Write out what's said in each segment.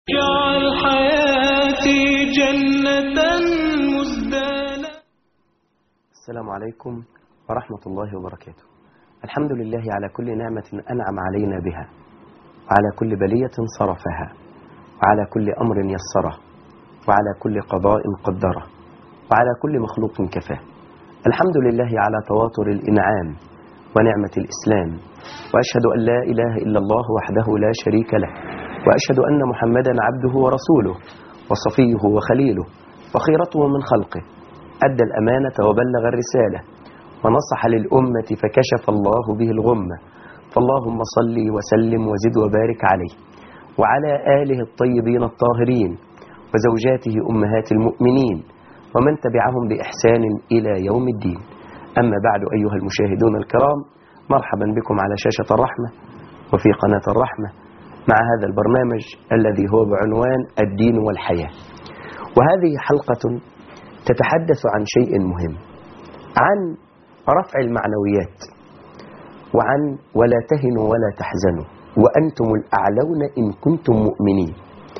اجعل حياتي جنة مزدانة السلام عليكم ورحمة الله وبركاته الحمد لله على كل نعمة أنعم علينا بها وعلى كل بلية صرفها وعلى كل أمر يسره وعلى كل قضاء قدره وعلى كل مخلوق كفاه الحمد لله على تواتر الإنعام ونعمة الإسلام وأشهد أن لا إله إلا الله وحده لا شريك له وأشهد أن محمدا عبده ورسوله وصفيه وخليله وخيرته من خلقه أدى الأمانة وبلغ الرسالة ونصح للأمة فكشف الله به الغمة فاللهم صل وسلم وزد وبارك عليه وعلى آله الطيبين الطاهرين وزوجاته أمهات المؤمنين ومن تبعهم بإحسان إلى يوم الدين أما بعد أيها المشاهدون الكرام مرحبا بكم على شاشة الرحمة وفي قناة الرحمة مع هذا البرنامج الذي هو بعنوان الدين والحياة وهذه حلقة تتحدث عن شيء مهم عن رفع المعنويات وعن ولا تهنوا ولا تحزنوا وأنتم الأعلون إن كنتم مؤمنين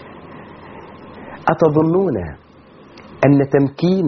أتظنون أن تمكين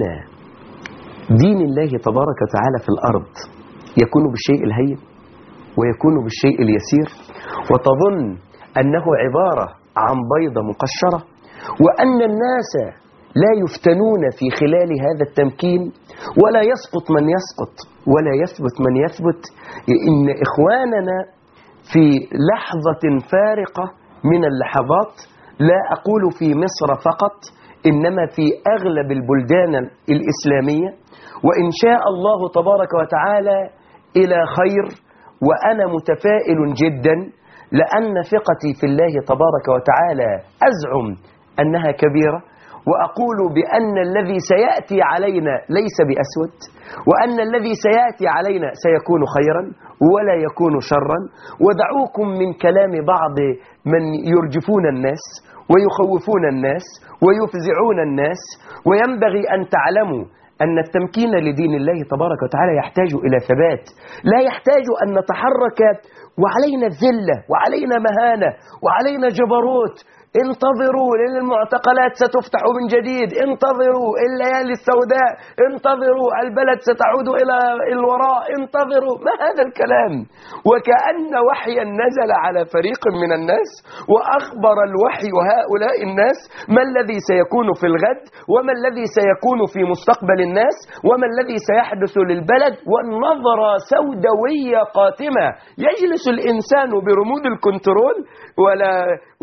دين الله تبارك وتعالى في الأرض يكون بالشيء الهين ويكون بالشيء اليسير وتظن أنه عبارة عن بيضة مقشرة وأن الناس لا يفتنون في خلال هذا التمكين ولا يسقط من يسقط ولا يثبت من يثبت إن إخواننا في لحظة فارقة من اللحظات لا أقول في مصر فقط إنما في أغلب البلدان الإسلامية وإن شاء الله تبارك وتعالى إلى خير وأنا متفائل جدا لأن ثقتي في الله تبارك وتعالى أزعم أنها كبيرة وأقول بأن الذي سيأتي علينا ليس بأسود وأن الذي سيأتي علينا سيكون خيرا ولا يكون شرا ودعوكم من كلام بعض من يرجفون الناس ويخوفون الناس ويفزعون الناس وينبغي أن تعلموا أن التمكين لدين الله تبارك وتعالى يحتاج إلى ثبات لا يحتاج أن نتحرك وعلينا الذلة وعلينا مهانة وعلينا جبروت انتظروا لأن المعتقلات ستفتح من جديد انتظروا الليالي السوداء انتظروا البلد ستعود إلى الوراء انتظروا ما هذا الكلام وكأن وحيا نزل على فريق من الناس وأخبر الوحي هؤلاء الناس ما الذي سيكون في الغد وما الذي سيكون في مستقبل الناس وما الذي سيحدث للبلد والنظرة سوداوية قاتمة يجلس الإنسان برمود الكنترول ولا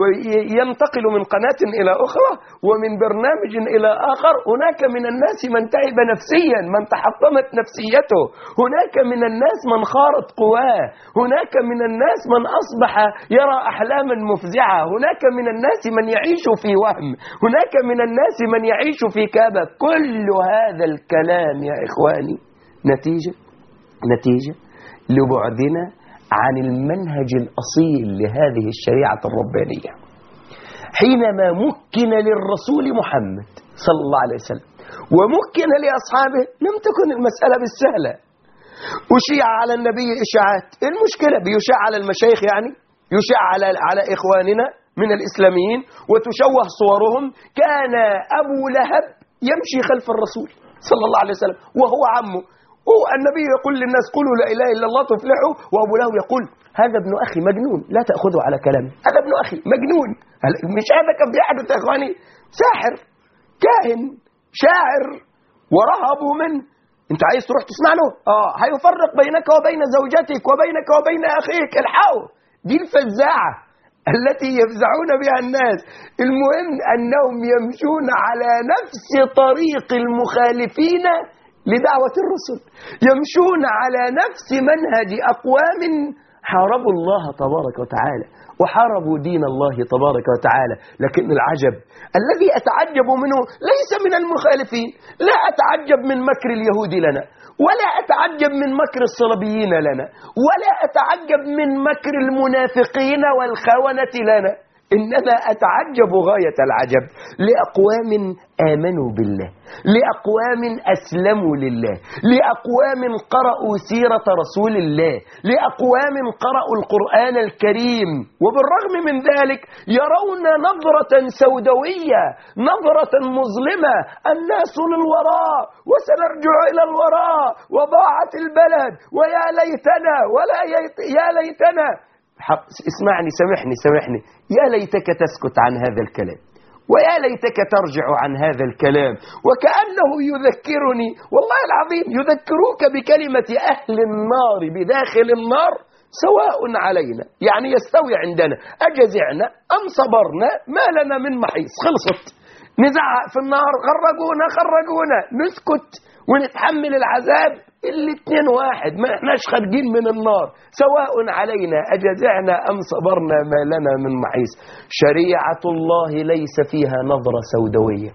ينتقل من قناة إلى أخرى ومن برنامج إلى آخر هناك من الناس من تعب نفسيا من تحطمت نفسيته هناك من الناس من خارت قواه هناك من الناس من أصبح يرى أحلاما مفزعة هناك من الناس من يعيش في وهم هناك من الناس من يعيش في كابة كل هذا الكلام يا إخواني نتيجة نتيجة لبعدنا عن المنهج الأصيل لهذه الشريعة الربانية حينما مكن للرسول محمد صلى الله عليه وسلم ومكن لأصحابه لم تكن المسألة بالسهلة أشيع على النبي إشاعات المشكلة بيشاع على المشايخ يعني يشاع على, على إخواننا من الإسلاميين وتشوه صورهم كان أبو لهب يمشي خلف الرسول صلى الله عليه وسلم وهو عمه هو النبي يقول للناس قولوا لا إله إلا الله تفلحوا وأبو لهب يقول هذا ابن أخي مجنون لا تأخذوا على كلامي هذا ابن أخي مجنون مش هذا كان بيحدث يا إخواني ساحر كاهن شاعر ورهبوا منه انت عايز تروح تسمع له اه هيفرق بينك وبين زوجتك وبينك وبين اخيك الحقوا دي الفزاعه التي يفزعون بها الناس المهم انهم يمشون على نفس طريق المخالفين لدعوة الرسل يمشون على نفس منهج أقوام حاربوا الله تبارك وتعالى وحاربوا دين الله تبارك وتعالى لكن العجب الذي أتعجب منه ليس من المخالفين لا أتعجب من مكر اليهود لنا ولا أتعجب من مكر الصليبيين لنا ولا أتعجب من مكر المنافقين والخونة لنا إنما أتعجب غاية العجب لأقوام آمنوا بالله لأقوام أسلموا لله لأقوام قرأوا سيرة رسول الله لأقوام قرأوا القرآن الكريم وبالرغم من ذلك يرون نظرة سوداوية نظرة مظلمة الناس للوراء وسنرجع إلى الوراء وضاعت البلد ويا ليتنا ولا ييت يا ليتنا حق اسمعني سامحني سامحني يا ليتك تسكت عن هذا الكلام ويا ليتك ترجع عن هذا الكلام وكأنه يذكرني والله العظيم يذكروك بكلمة أهل النار بداخل النار سواء علينا يعني يستوي عندنا أجزعنا أم صبرنا ما لنا من محيص خلصت نزعق في النار خرجونا خرجونا نسكت ونتحمل العذاب الاتنين واحد ما احناش خارجين من النار سواء علينا أجزعنا أم صبرنا ما لنا من محيص شريعة الله ليس فيها نظرة سوداوية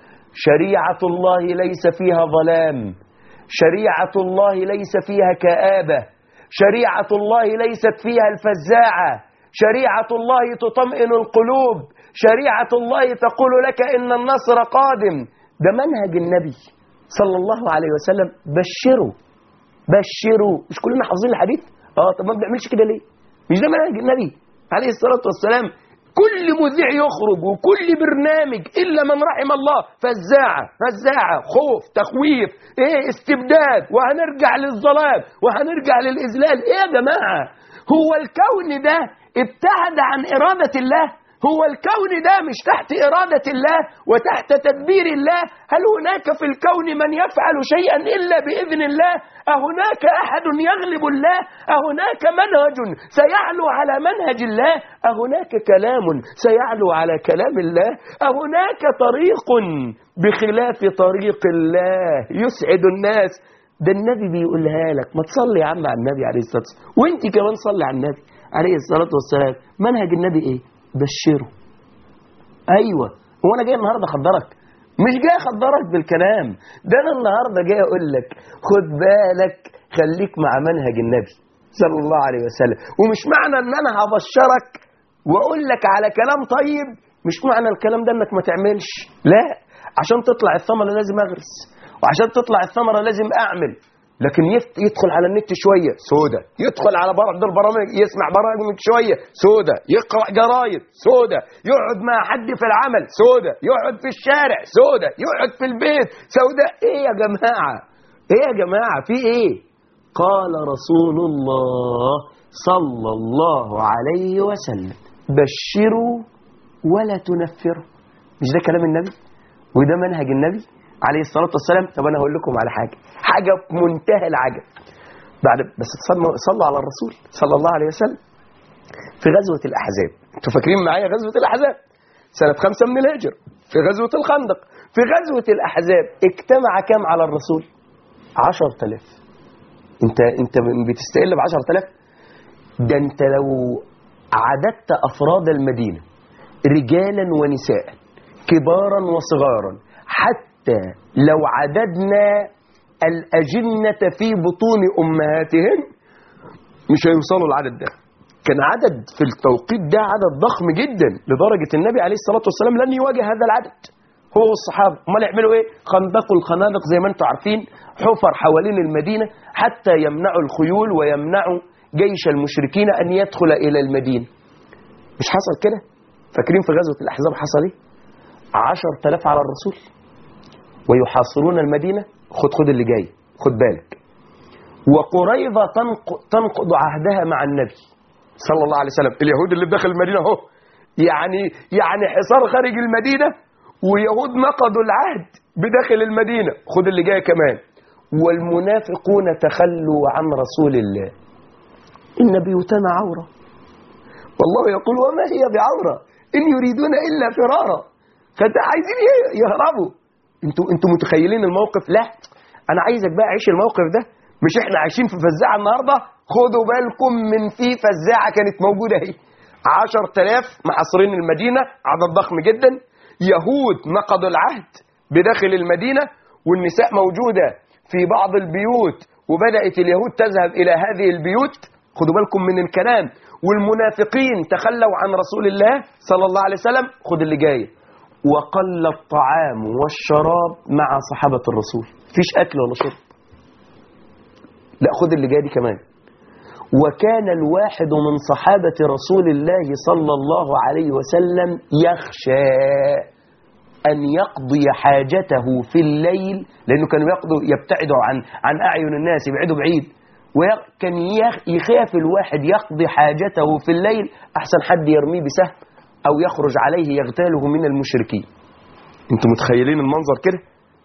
شريعة الله ليس فيها ظلام شريعة الله ليس فيها كآبة شريعة الله ليست فيها الفزاعة شريعة الله تطمئن القلوب شريعة الله تقول لك إن النصر قادم ده منهج النبي صلى الله عليه وسلم بشروا بشروا مش كلنا حافظين الحديث اه طب ما بنعملش كده ليه مش ده منهج النبي عليه الصلاة والسلام كل مذيع يخرج وكل برنامج إلا من رحم الله فزاعة فزاعة خوف تخويف إيه استبداد وهنرجع للظلام وهنرجع للإذلال إيه يا جماعة هو الكون ده ابتعد عن إرادة الله هو الكون ده مش تحت إرادة الله وتحت تدبير الله هل هناك في الكون من يفعل شيئا إلا بإذن الله أهناك أحد يغلب الله أهناك منهج سيعلو على منهج الله أهناك كلام سيعلو على كلام الله أهناك طريق بخلاف طريق الله يسعد الناس ده النبي بيقولها لك ما تصلي يا عم على النبي عليه الصلاة والسلام وانت كمان صلي على النبي عليه الصلاة والسلام منهج النبي ايه بشره ايوه هو انا جاي النهارده اخدرك مش جاي اخدرك بالكلام ده انا النهارده جاي اقول لك خد بالك خليك مع منهج النبي صلى الله عليه وسلم ومش معنى ان انا هبشرك واقول لك على كلام طيب مش معنى الكلام ده انك ما تعملش لا عشان تطلع الثمره لازم اغرس وعشان تطلع الثمره لازم اعمل لكن يفت يدخل على النت شويه سودة يدخل على بعض البرامج يسمع برامج شويه سودة يقرا جرايد سودة يقعد مع حد في العمل سودة يقعد في الشارع سودة يقعد في البيت سودة ايه يا جماعه ايه يا جماعه في ايه قال رسول الله صلى الله عليه وسلم بشروا ولا تنفروا مش ده كلام النبي وده منهج النبي عليه الصلاة والسلام طب أنا هقول لكم على حاجة حاجة في منتهى العجب بعد بس تصلوا صلوا على الرسول صلى الله عليه وسلم في غزوة الأحزاب انتوا فاكرين معايا غزوة الأحزاب سنة خمسة من الهجرة في غزوة الخندق في غزوة الأحزاب اجتمع كام على الرسول عشر تلاف انت انت بتستقل بعشر تلاف ده انت لو عددت أفراد المدينة رجالا ونساء كبارا وصغارا حتى لو عددنا الأجنة في بطون أمهاتهم مش هيوصلوا العدد ده كان عدد في التوقيت ده عدد ضخم جدا لدرجة النبي عليه الصلاة والسلام لن يواجه هذا العدد هو والصحابة امال يعملوا ايه خندقوا الخنادق زي ما انتم عارفين حفر حوالين المدينة حتى يمنعوا الخيول ويمنعوا جيش المشركين أن يدخل إلى المدينة مش حصل كده فاكرين في غزوة الأحزاب حصل ايه عشر تلاف على الرسول ويحاصرون المدينة خد خد اللي جاي خد بالك وقريظة تنق- تنقض عهدها مع النبي صلى الله عليه وسلم اليهود اللي بداخل المدينة اهو يعني يعني حصار خارج المدينة ويهود نقضوا العهد بداخل المدينة خد اللي جاي كمان والمنافقون تخلوا عن رسول الله إن بيوتنا عورة والله يقول وما هي بعورة إن يريدون إلا فرارا فانت عايزين ايه يهربوا انتوا انتوا متخيلين الموقف لا انا عايزك بقى عيش الموقف ده مش احنا عايشين في فزاعه النهارده خدوا بالكم من في فزاعه كانت موجوده اهي 10000 محاصرين المدينه عدد ضخم جدا يهود نقضوا العهد بداخل المدينه والنساء موجوده في بعض البيوت وبدات اليهود تذهب الى هذه البيوت خدوا بالكم من الكلام والمنافقين تخلوا عن رسول الله صلى الله عليه وسلم خد اللي جاي وقل الطعام والشراب مع صحابة الرسول فيش أكل ولا شرب لا خد اللي جاي دي كمان وكان الواحد من صحابة رسول الله صلى الله عليه وسلم يخشى أن يقضي حاجته في الليل لأنه كانوا يقضوا يبتعدوا عن عن أعين الناس يبعدوا بعيد وكان يخاف الواحد يقضي حاجته في الليل أحسن حد يرميه بسهم أو يخرج عليه يغتاله من المشركين انتوا متخيلين المنظر كده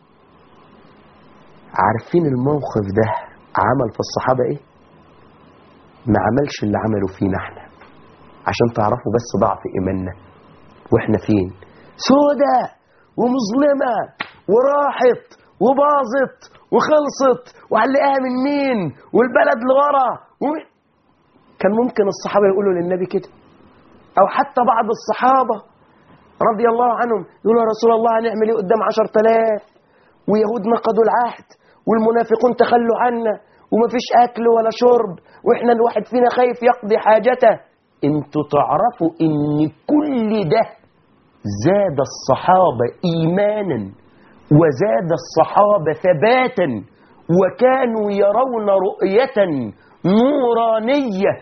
عارفين الموقف ده عمل في الصحابة ايه ما عملش اللي عمله فينا احنا عشان تعرفوا بس ضعف ايماننا واحنا فين سودة ومظلمة وراحت وباظت وخلصت وعلقاها من مين والبلد لورا ومين كان ممكن الصحابة يقولوا للنبي كده أو حتى بعض الصحابة رضي الله عنهم يقولوا يا رسول الله هنعمل ايه قدام عشر تلاف ويهود نقضوا العهد والمنافقون تخلوا عنا ومفيش أكل ولا شرب وإحنا الواحد فينا خايف يقضي حاجته انتوا تعرفوا ان كل ده زاد الصحابة إيمانا وزاد الصحابة ثباتا وكانوا يرون رؤية نورانية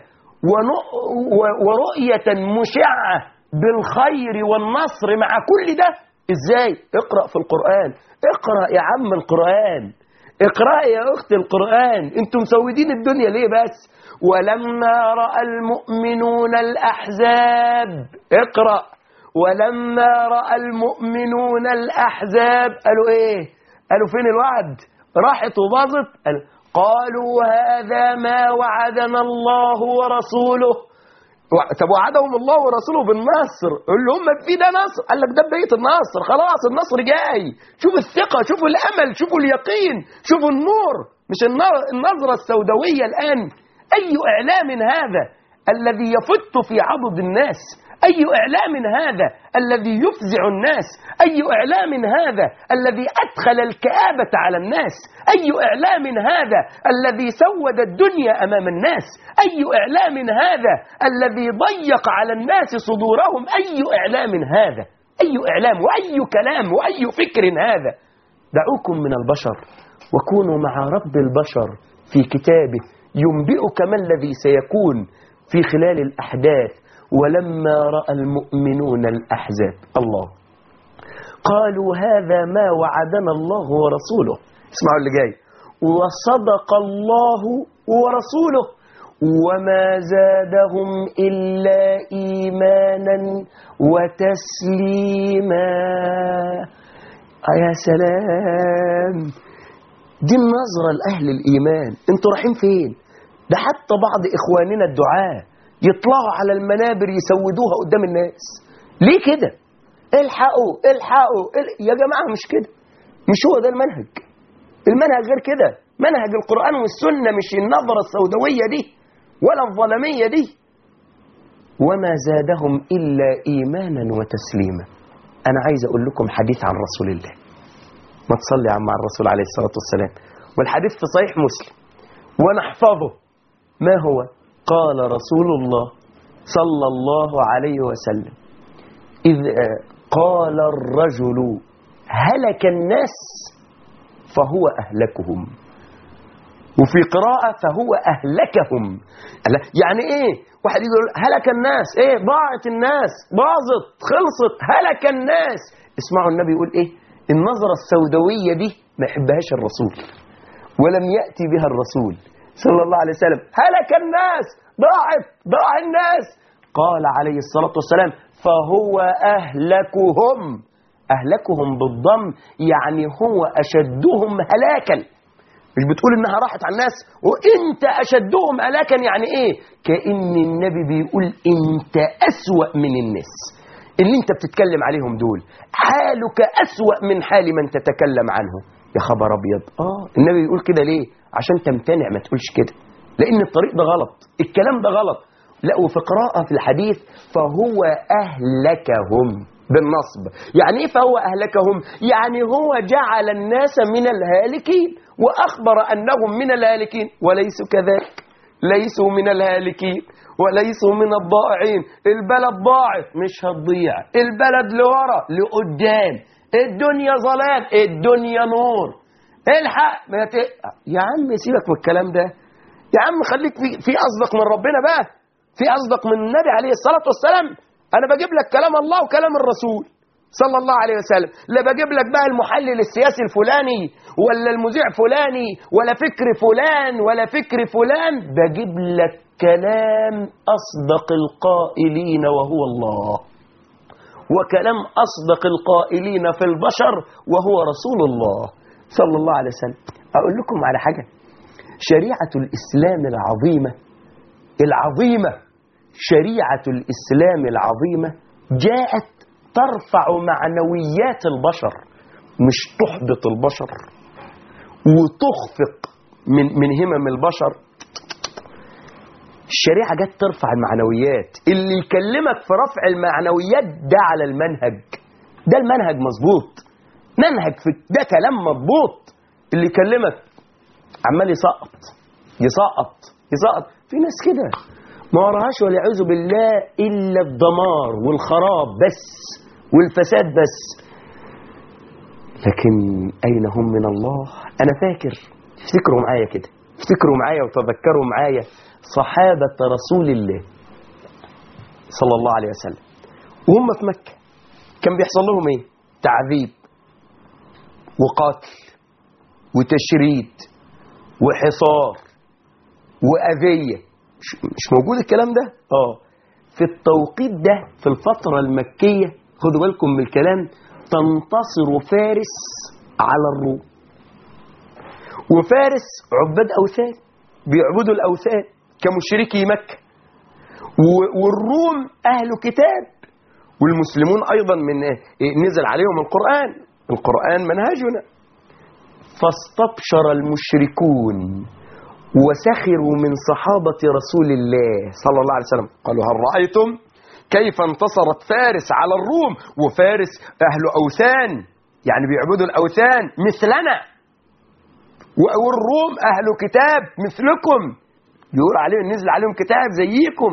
ورؤية مشعة بالخير والنصر مع كل ده ازاي اقرأ في القرآن اقرأ يا عم القرآن اقرأ يا أخت القرآن انتم مسودين الدنيا ليه بس ولما رأى المؤمنون الأحزاب اقرأ ولما رأى المؤمنون الأحزاب قالوا ايه قالوا فين الوعد راحت وباظت قالوا قالوا هذا ما وعدنا الله ورسوله طب وعدهم الله ورسوله بالنصر قال لهم في ده نصر قال لك ده بيت النصر خلاص النصر جاي شوف الثقة شوفوا الأمل شوفوا اليقين شوفوا النور مش النظرة السوداوية الآن أي إعلام هذا الذي يفت في عضد الناس أي إعلام هذا الذي يفزع الناس أي إعلام هذا الذي أدخل الكآبة على الناس أي إعلام هذا الذي سود الدنيا أمام الناس أي إعلام هذا الذي ضيق على الناس صدورهم أي إعلام هذا أي إعلام وأي كلام وأي فكر هذا دعوكم من البشر وكونوا مع رب البشر في كتابه ينبئك ما الذي سيكون في خلال الأحداث ولما رأى المؤمنون الأحزاب الله قالوا هذا ما وعدنا الله ورسوله اسمعوا اللي جاي وصدق الله ورسوله وما زادهم إلا إيمانا وتسليما يا سلام دي النظرة لأهل الإيمان انتوا رايحين فين ده حتى بعض إخواننا الدعاه يطلعوا على المنابر يسودوها قدام الناس ليه كده الحقوا الحقوا يا جماعة مش كده مش هو ده المنهج المنهج غير كده منهج القرآن والسنة مش النظرة السوداوية دي ولا الظلمية دي وما زادهم إلا إيمانا وتسليما أنا عايز أقول لكم حديث عن رسول الله ما تصلي عم مع الرسول عليه الصلاة والسلام والحديث في صحيح مسلم ونحفظه ما هو قال رسول الله صلى الله عليه وسلم إذ قال الرجل هلك الناس فهو أهلكهم وفي قراءة فهو أهلكهم يعني إيه واحد يقول هلك الناس إيه ضاعت الناس باظت خلصت هلك الناس اسمعوا النبي يقول إيه النظرة السوداوية دي ما يحبهاش الرسول ولم يأتي بها الرسول صلى الله عليه وسلم هلك الناس ضاعت ضاع الناس قال عليه الصلاة والسلام فهو أهلكهم أهلكهم بالضم يعني هو أشدهم هلاكا مش بتقول إنها راحت على الناس وإنت أشدهم هلاكا يعني إيه كأن النبي بيقول إنت أسوأ من الناس اللي انت بتتكلم عليهم دول حالك أسوأ من حال من تتكلم عنه يا خبر أبيض آه النبي بيقول كده ليه عشان تمتنع ما تقولش كده لأن الطريق ده غلط الكلام ده غلط لا وفي قراءة في الحديث فهو أهلكهم بالنصب يعني إيه فهو أهلكهم يعني هو جعل الناس من الهالكين وأخبر أنهم من الهالكين وليسوا كذلك ليسوا من الهالكين وليسوا من الضائعين البلد ضاعت مش هتضيع البلد لورا لقدام الدنيا ظلام الدنيا نور الحق ما ت... يا عم سيبك من الكلام ده يا عم خليك في, في أصدق من ربنا بقى في أصدق من النبي عليه الصلاة والسلام أنا بجيب لك كلام الله وكلام الرسول صلى الله عليه وسلم لا بجيب لك بقى المحلل السياسي الفلاني ولا المذيع فلاني ولا فكر فلان ولا فكر فلان بجيب لك كلام أصدق القائلين وهو الله وكلام أصدق القائلين في البشر وهو رسول الله صلى الله عليه وسلم أقول لكم على حاجة شريعة الإسلام العظيمة العظيمة شريعة الإسلام العظيمة جاءت ترفع معنويات البشر مش تحبط البشر وتخفق من من همم البشر الشريعة جت ترفع المعنويات اللي يكلمك في رفع المعنويات ده على المنهج ده المنهج مظبوط منهج في ده كلام مضبوط اللي يكلمك عمال يسقط يسقط يسقط في ناس كده ما وراهاش والعياذ بالله الا الدمار والخراب بس والفساد بس لكن اين هم من الله انا فاكر افتكروا معايا كده افتكروا معايا وتذكروا معايا صحابة رسول الله صلى الله عليه وسلم وهم في مكة كان بيحصل لهم ايه تعذيب وقتل وتشريد وحصار وأذية مش مش موجود الكلام ده اه في التوقيت ده في الفترة المكية خدوا بالكم من الكلام تنتصر فارس على الروم وفارس عباد أوثان بيعبدوا الأوثان كمشركي مكة و- والروم أهل كتاب والمسلمون أيضا من إيه؟ نزل عليهم القرآن القرآن منهجنا فاستبشر المشركون وسخروا من صحابة رسول الله صلى الله عليه وسلم قالوا هل رأيتم كيف انتصرت فارس على الروم وفارس أهل أوثان يعني بيعبدوا الأوثان مثلنا والروم أهل كتاب مثلكم يقول عليهم نزل عليهم كتاب زيكم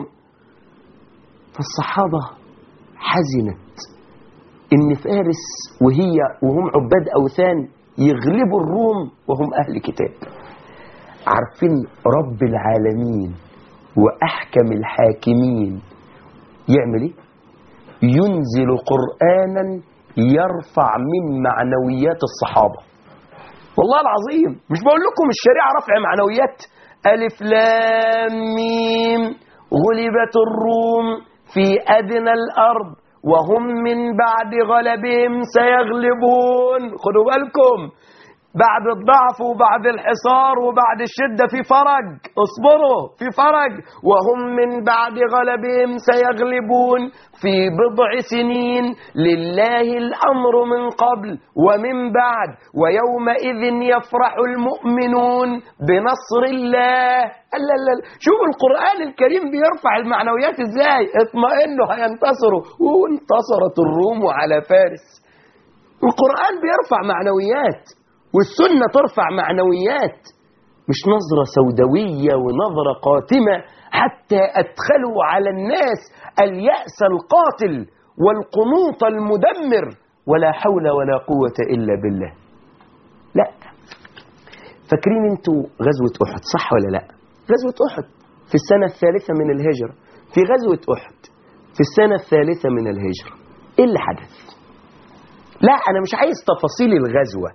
فالصحابة حزنت إن فارس وهي وهم عباد أوثان يغلبوا الروم وهم أهل كتاب عارفين رب العالمين وأحكم الحاكمين يعمل إيه؟ ينزل قرآنا يرفع من معنويات الصحابة والله العظيم مش بقول لكم الشريعة رفع معنويات ألف لام ميم غلبت الروم في أدنى الأرض وهم من بعد غلبهم سيغلبون خدوا بالكم بعد الضعف وبعد الحصار وبعد الشدة في فرج اصبروا في فرج وهم من بعد غلبهم سيغلبون في بضع سنين لله الأمر من قبل ومن بعد ويومئذ يفرح المؤمنون بنصر الله لا لا لا شوف القرآن الكريم بيرفع المعنويات ازاي اطمئنوا هينتصروا وانتصرت الروم على فارس القرآن بيرفع معنويات والسنة ترفع معنويات مش نظرة سوداوية ونظرة قاتمة حتى أدخلوا على الناس اليأس القاتل والقنوط المدمر ولا حول ولا قوة إلا بالله لا فاكرين انتوا غزوة أحد صح ولا لا غزوة أحد في السنة الثالثة من الهجرة في غزوة أحد في السنة الثالثة من الهجرة إيه اللي حدث لا أنا مش عايز تفاصيل الغزوة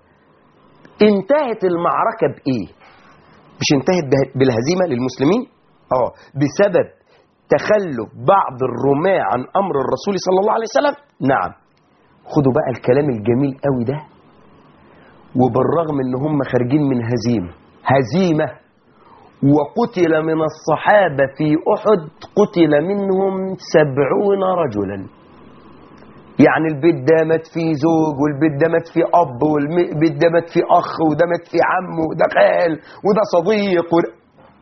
انتهت المعركة بإيه مش انتهت به- بالهزيمة للمسلمين اه بسبب تخلف بعض الرماة عن أمر الرسول صلى الله عليه وسلم نعم خدوا بقى الكلام الجميل قوي ده وبالرغم ان هم خارجين من هزيمة هزيمة وقتل من الصحابة في أحد قتل منهم سبعون رجلا يعني البيت ده مات فيه زوج والبيت ده مات فيه أب والبيت ده مات فيه أخ وده مات فيه عم وده خال وده صديق وده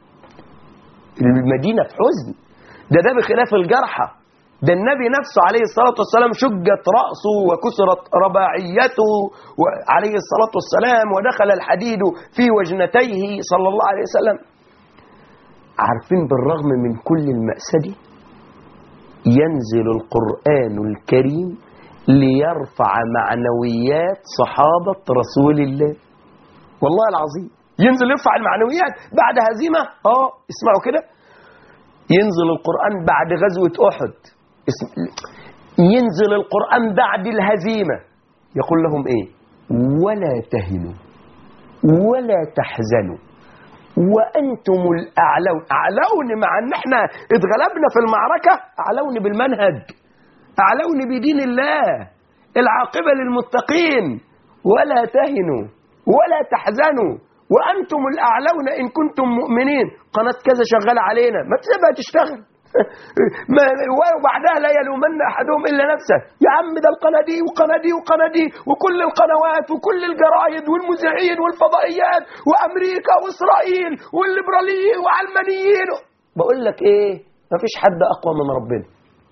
المدينة في حزن ده ده بخلاف الجرحى ده النبي نفسه عليه الصلاة والسلام شجت رأسه وكسرت رباعيته و- عليه الصلاة والسلام ودخل الحديد في وجنتيه صلى الله عليه وسلم عارفين بالرغم من كل المأساة دي ينزل القرآن الكريم ليرفع معنويات صحابة رسول الله والله العظيم ينزل يرفع المعنويات بعد هزيمة اه اسمعوا كده ينزل القرآن بعد غزوة أحد اسم... ينزل القرآن بعد الهزيمة يقول لهم ايه ولا تهنوا ولا تحزنوا وأنتم الأعلون أعلون مع أن احنا اتغلبنا في المعركة أعلون بالمنهج أعلون بدين الله العاقبة للمتقين ولا تهنوا ولا تحزنوا وأنتم الأعلون إن كنتم مؤمنين قناة كذا شغالة علينا ما تسيبها تشتغل ما وبعدها لا يلومن احدهم الا نفسه يا عم ده القناه دي والقناه دي والقناه دي وكل القنوات وكل الجرايد والمذيعين والفضائيات وامريكا واسرائيل والليبراليين وعلمانيين بقول لك ايه ما فيش حد اقوى من ربنا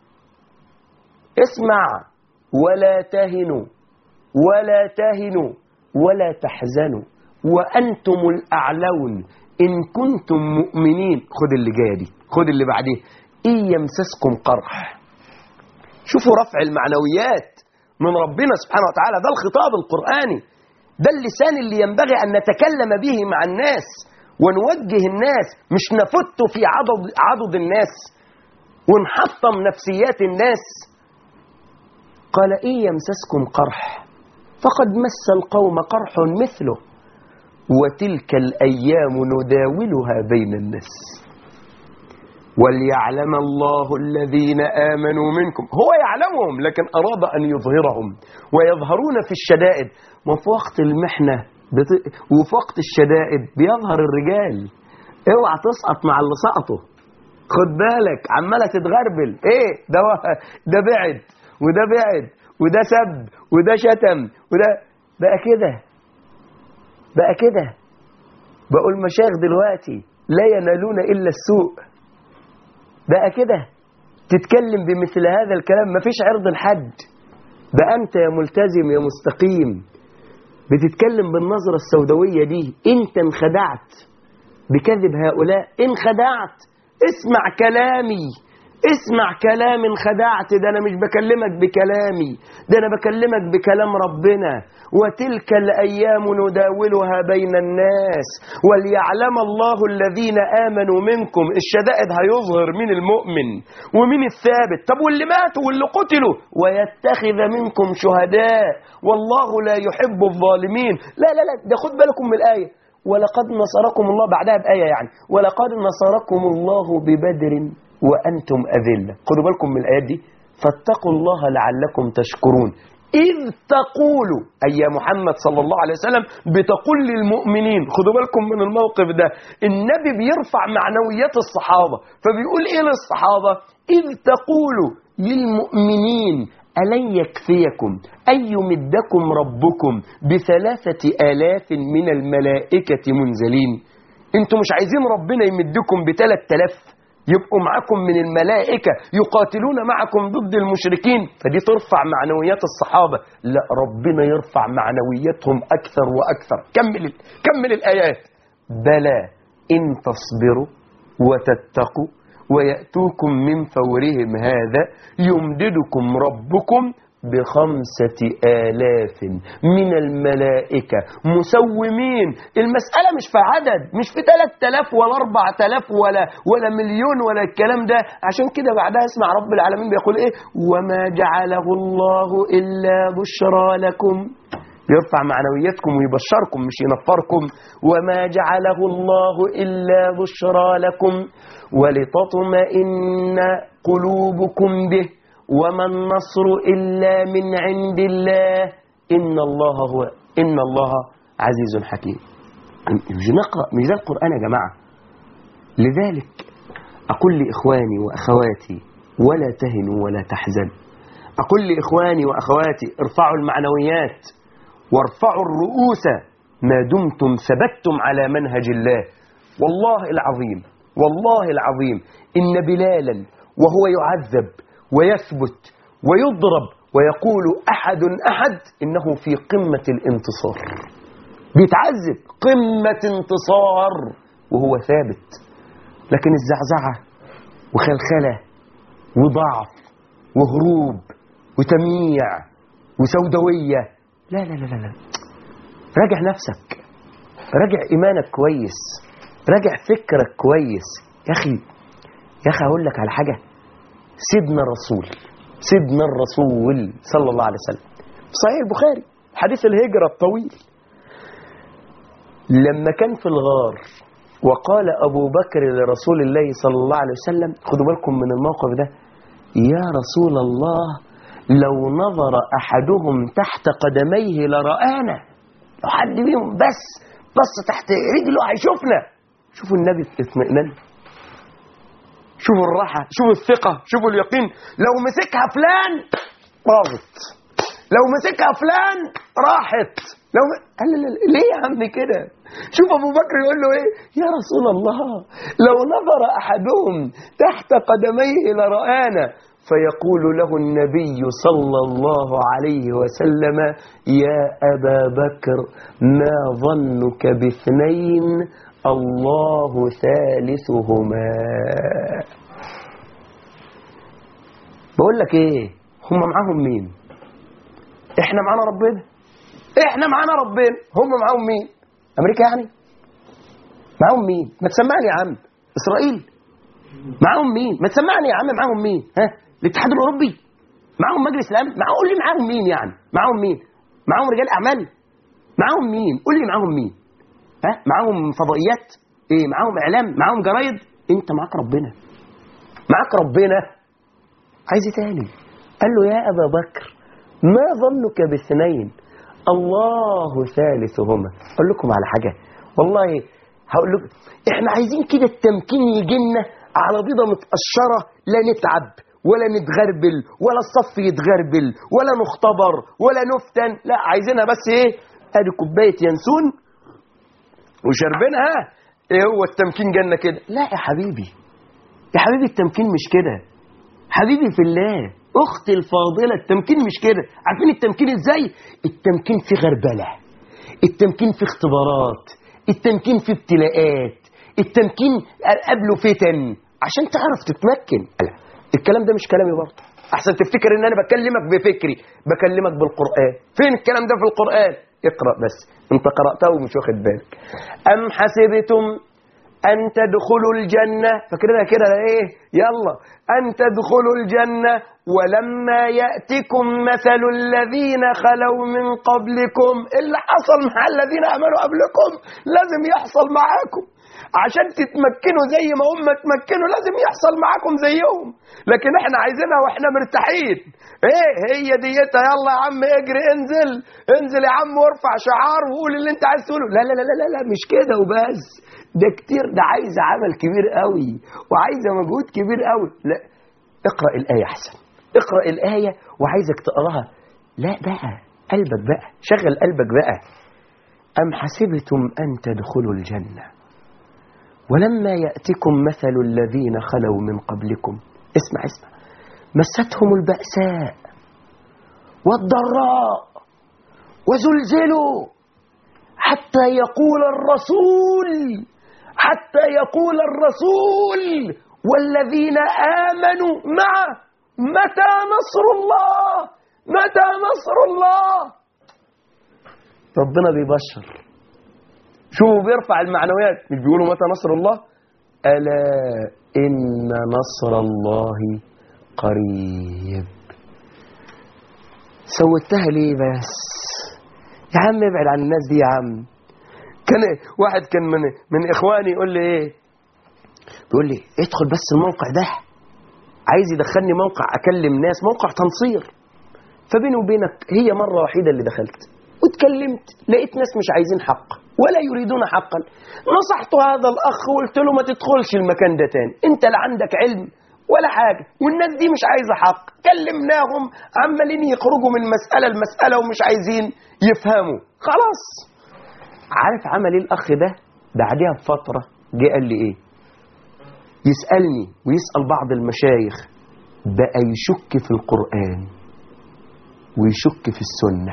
اسمع ولا تهنوا ولا تهنوا ولا تحزنوا وانتم الاعلون ان كنتم مؤمنين خد اللي جايه دي خد اللي بعديه إن يمسسكم قرح شوفوا رفع المعنويات من ربنا سبحانه وتعالى ده الخطاب القرآني ده اللسان اللي ينبغي أن نتكلم به مع الناس ونوجه الناس مش نفت في عضد, عضد الناس ونحطم نفسيات الناس قال إن يمسسكم قرح فقد مس القوم قرح مثله وتلك الأيام نداولها بين الناس وليعلم الله الذين آمنوا منكم هو يعلمهم لكن أراد أن يظهرهم ويظهرون في الشدائد وفي وقت المحنة بت... وفي وقت الشدائد بيظهر الرجال اوعى تسقط مع اللي سقطوا خد بالك عمالة تتغربل ايه ده و... ده بعد وده بعد وده سب وده شتم وده بقى كده بقى كده بقول مشايخ دلوقتي لا ينالون إلا السوء بقى كده تتكلم بمثل هذا الكلام مفيش عرض الحد بقى أنت يا ملتزم يا مستقيم بتتكلم بالنظرة السوداوية دي أنت انخدعت بكذب هؤلاء انخدعت اسمع كلامي اسمع كلام انخدعت ده أنا مش بكلمك بكلامي ده أنا بكلمك بكلام ربنا وتلك الأيام نداولها بين الناس وليعلم الله الذين آمنوا منكم الشدائد هيظهر من المؤمن ومن الثابت طب واللي ماتوا واللي قتلوا ويتخذ منكم شهداء والله لا يحب الظالمين لا لا لا ده خد بالكم من الآية ولقد نصركم الله بعدها بآية يعني ولقد نصركم الله ببدر وأنتم أذلة خدوا بالكم من الآيات دي فاتقوا الله لعلكم تشكرون إذ تقول أي يا محمد صلى الله عليه وسلم بتقول للمؤمنين خدوا بالكم من الموقف ده النبي بيرفع معنويات الصحابة فبيقول إيه للصحابة إذ تقول للمؤمنين ألن يكفيكم أن يمدكم ربكم بثلاثة آلاف من الملائكة منزلين انتوا مش عايزين ربنا يمدكم بثلاث آلاف يبقوا معكم من الملائكة يقاتلون معكم ضد المشركين فدي ترفع معنويات الصحابة لا ربنا يرفع معنوياتهم أكثر وأكثر كمل, كمل الآيات بلى إن تصبروا وتتقوا ويأتوكم من فورهم هذا يمددكم ربكم بخمسة آلاف من الملائكة مسومين المسألة مش في عدد مش في ثلاث آلاف ولا أربع آلاف ولا, ولا مليون ولا الكلام ده عشان كده بعدها اسمع رب العالمين بيقول إيه وما جعله الله إلا بشرى لكم يرفع معنوياتكم ويبشركم مش ينفركم وما جعله الله إلا بشرى لكم ولتطمئن قلوبكم به وما النصر إلا من عند الله إن الله هو إن الله عزيز حكيم مش نقرأ مش ده القرآن يا جماعة لذلك أقول لإخواني وأخواتي ولا تهنوا ولا تحزنوا أقول لإخواني وأخواتي ارفعوا المعنويات وارفعوا الرؤوس ما دمتم ثبتتم على منهج الله والله العظيم والله العظيم إن بلالا وهو يعذب ويثبت ويضرب ويقول أحد أحد إنه في قمة الانتصار بيتعذب قمة انتصار وهو ثابت لكن الزعزعة وخلخلة وضعف وهروب وتمييع وسوداوية لا لا لا لا لا راجع نفسك راجع إيمانك كويس راجع فكرك كويس يا أخي يا أخي أقول لك على حاجة سيدنا الرسول سيدنا الرسول صلى الله عليه وسلم صحيح البخاري حديث الهجرة الطويل لما كان في الغار وقال أبو بكر لرسول الله صلى الله عليه وسلم خدوا بالكم من الموقف ده يا رسول الله لو نظر أحدهم تحت قدميه لرآنا لو حد منهم بس بص تحت رجله هيشوفنا شوفوا النبي اطمئنان شوفوا الراحة شوفوا الثقة شوفوا اليقين لو مسكها فلان باظت لو مسكها فلان راحت لو م... قال لا لا ليه يا عم كده شوف ابو بكر يقول له ايه يا رسول الله لو نظر احدهم تحت قدميه لرآنا فيقول له النبي صلى الله عليه وسلم يا ابا بكر ما ظنك باثنين الله ثالثهما بقول لك ايه هم معاهم مين احنا معانا ربنا احنا معانا ربنا هم معاهم مين امريكا يعني معاهم مين ما تسمعني يا عم اسرائيل معاهم مين ما تسمعني يا عم معاهم مين ها الاتحاد الاوروبي معاهم مجلس الامن معاهم قول لي معاهم مين يعني معاهم مين معاهم رجال اعمال معاهم مين قول لي معاهم مين ها معاهم فضائيات ايه معاهم اعلام معاهم جرايد انت معاك ربنا معاك ربنا عايز ايه تاني قال له يا ابا بكر ما ظنك باثنين الله ثالثهما اقول لكم على حاجه والله هقول لكم احنا عايزين كده التمكين يجي لنا على بيضه متقشره لا نتعب ولا نتغربل ولا الصف يتغربل ولا نختبر ولا نفتن لا عايزينها بس ايه ادي كوبايه ينسون وشربينها ايه هو التمكين جنة كده لا يا حبيبي يا حبيبي التمكين مش كده حبيبي في الله اختي الفاضله التمكين مش كده عارفين التمكين ازاي التمكين في غربله التمكين في اختبارات التمكين في ابتلاءات التمكين قبله فتن عشان تعرف تتمكن لا الكلام ده مش كلامي برضه احسن تفتكر ان انا بكلمك بفكري بكلمك بالقران فين الكلام ده في القران اقرا بس انت قراته ومش واخد بالك ام حسبتم أن تدخلوا الجنة فاكرينها كده إيه يلا أن تدخلوا الجنة ولما يأتكم مثل الذين خلوا من قبلكم اللي حصل مع الذين آمنوا قبلكم لازم يحصل معاكم عشان تتمكنوا زي ما هم تمكنوا لازم يحصل معاكم زيهم لكن احنا عايزينها واحنا مرتاحين ايه هي ديتها يلا يا عم اجري انزل انزل يا عم وارفع شعار وقول اللي انت عايز تقوله لا لا لا لا لا مش كده وبس ده كتير ده عايزه عمل كبير قوي وعايزه مجهود كبير قوي لا اقرا الايه احسن اقرا الايه وعايزك تقراها لا بقى قلبك بقى شغل قلبك بقى ام حسبتم ان تدخلوا الجنه ولما ياتكم مثل الذين خلوا من قبلكم اسمع اسمع مستهم الباساء والضراء وزلزلوا حتى يقول الرسول حتى يقول الرسول والذين آمنوا معه متى نصر الله متى نصر الله ربنا بيبشر شوفوا بيرفع المعنويات مش بيقولوا متى نصر الله ألا إن نصر الله قريب سوتها ليه بس يا عم ابعد عن الناس دي يا عم كان واحد كان من من اخواني يقول لي ايه بيقول لي ادخل بس الموقع ده عايز يدخلني موقع اكلم ناس موقع تنصير فبيني وبينك هي مره وحيده اللي دخلت واتكلمت لقيت ناس مش عايزين حق ولا يريدون حقا نصحت هذا الاخ وقلت له ما تدخلش المكان ده تاني انت لا عندك علم ولا حاجه والناس دي مش عايزه حق كلمناهم عمالين يخرجوا من مساله لمساله ومش عايزين يفهموا خلاص عارف عمل ايه الاخ ده بعدها بفتره جه قال لي ايه يسالني ويسال بعض المشايخ بقى يشك في القران ويشك في السنه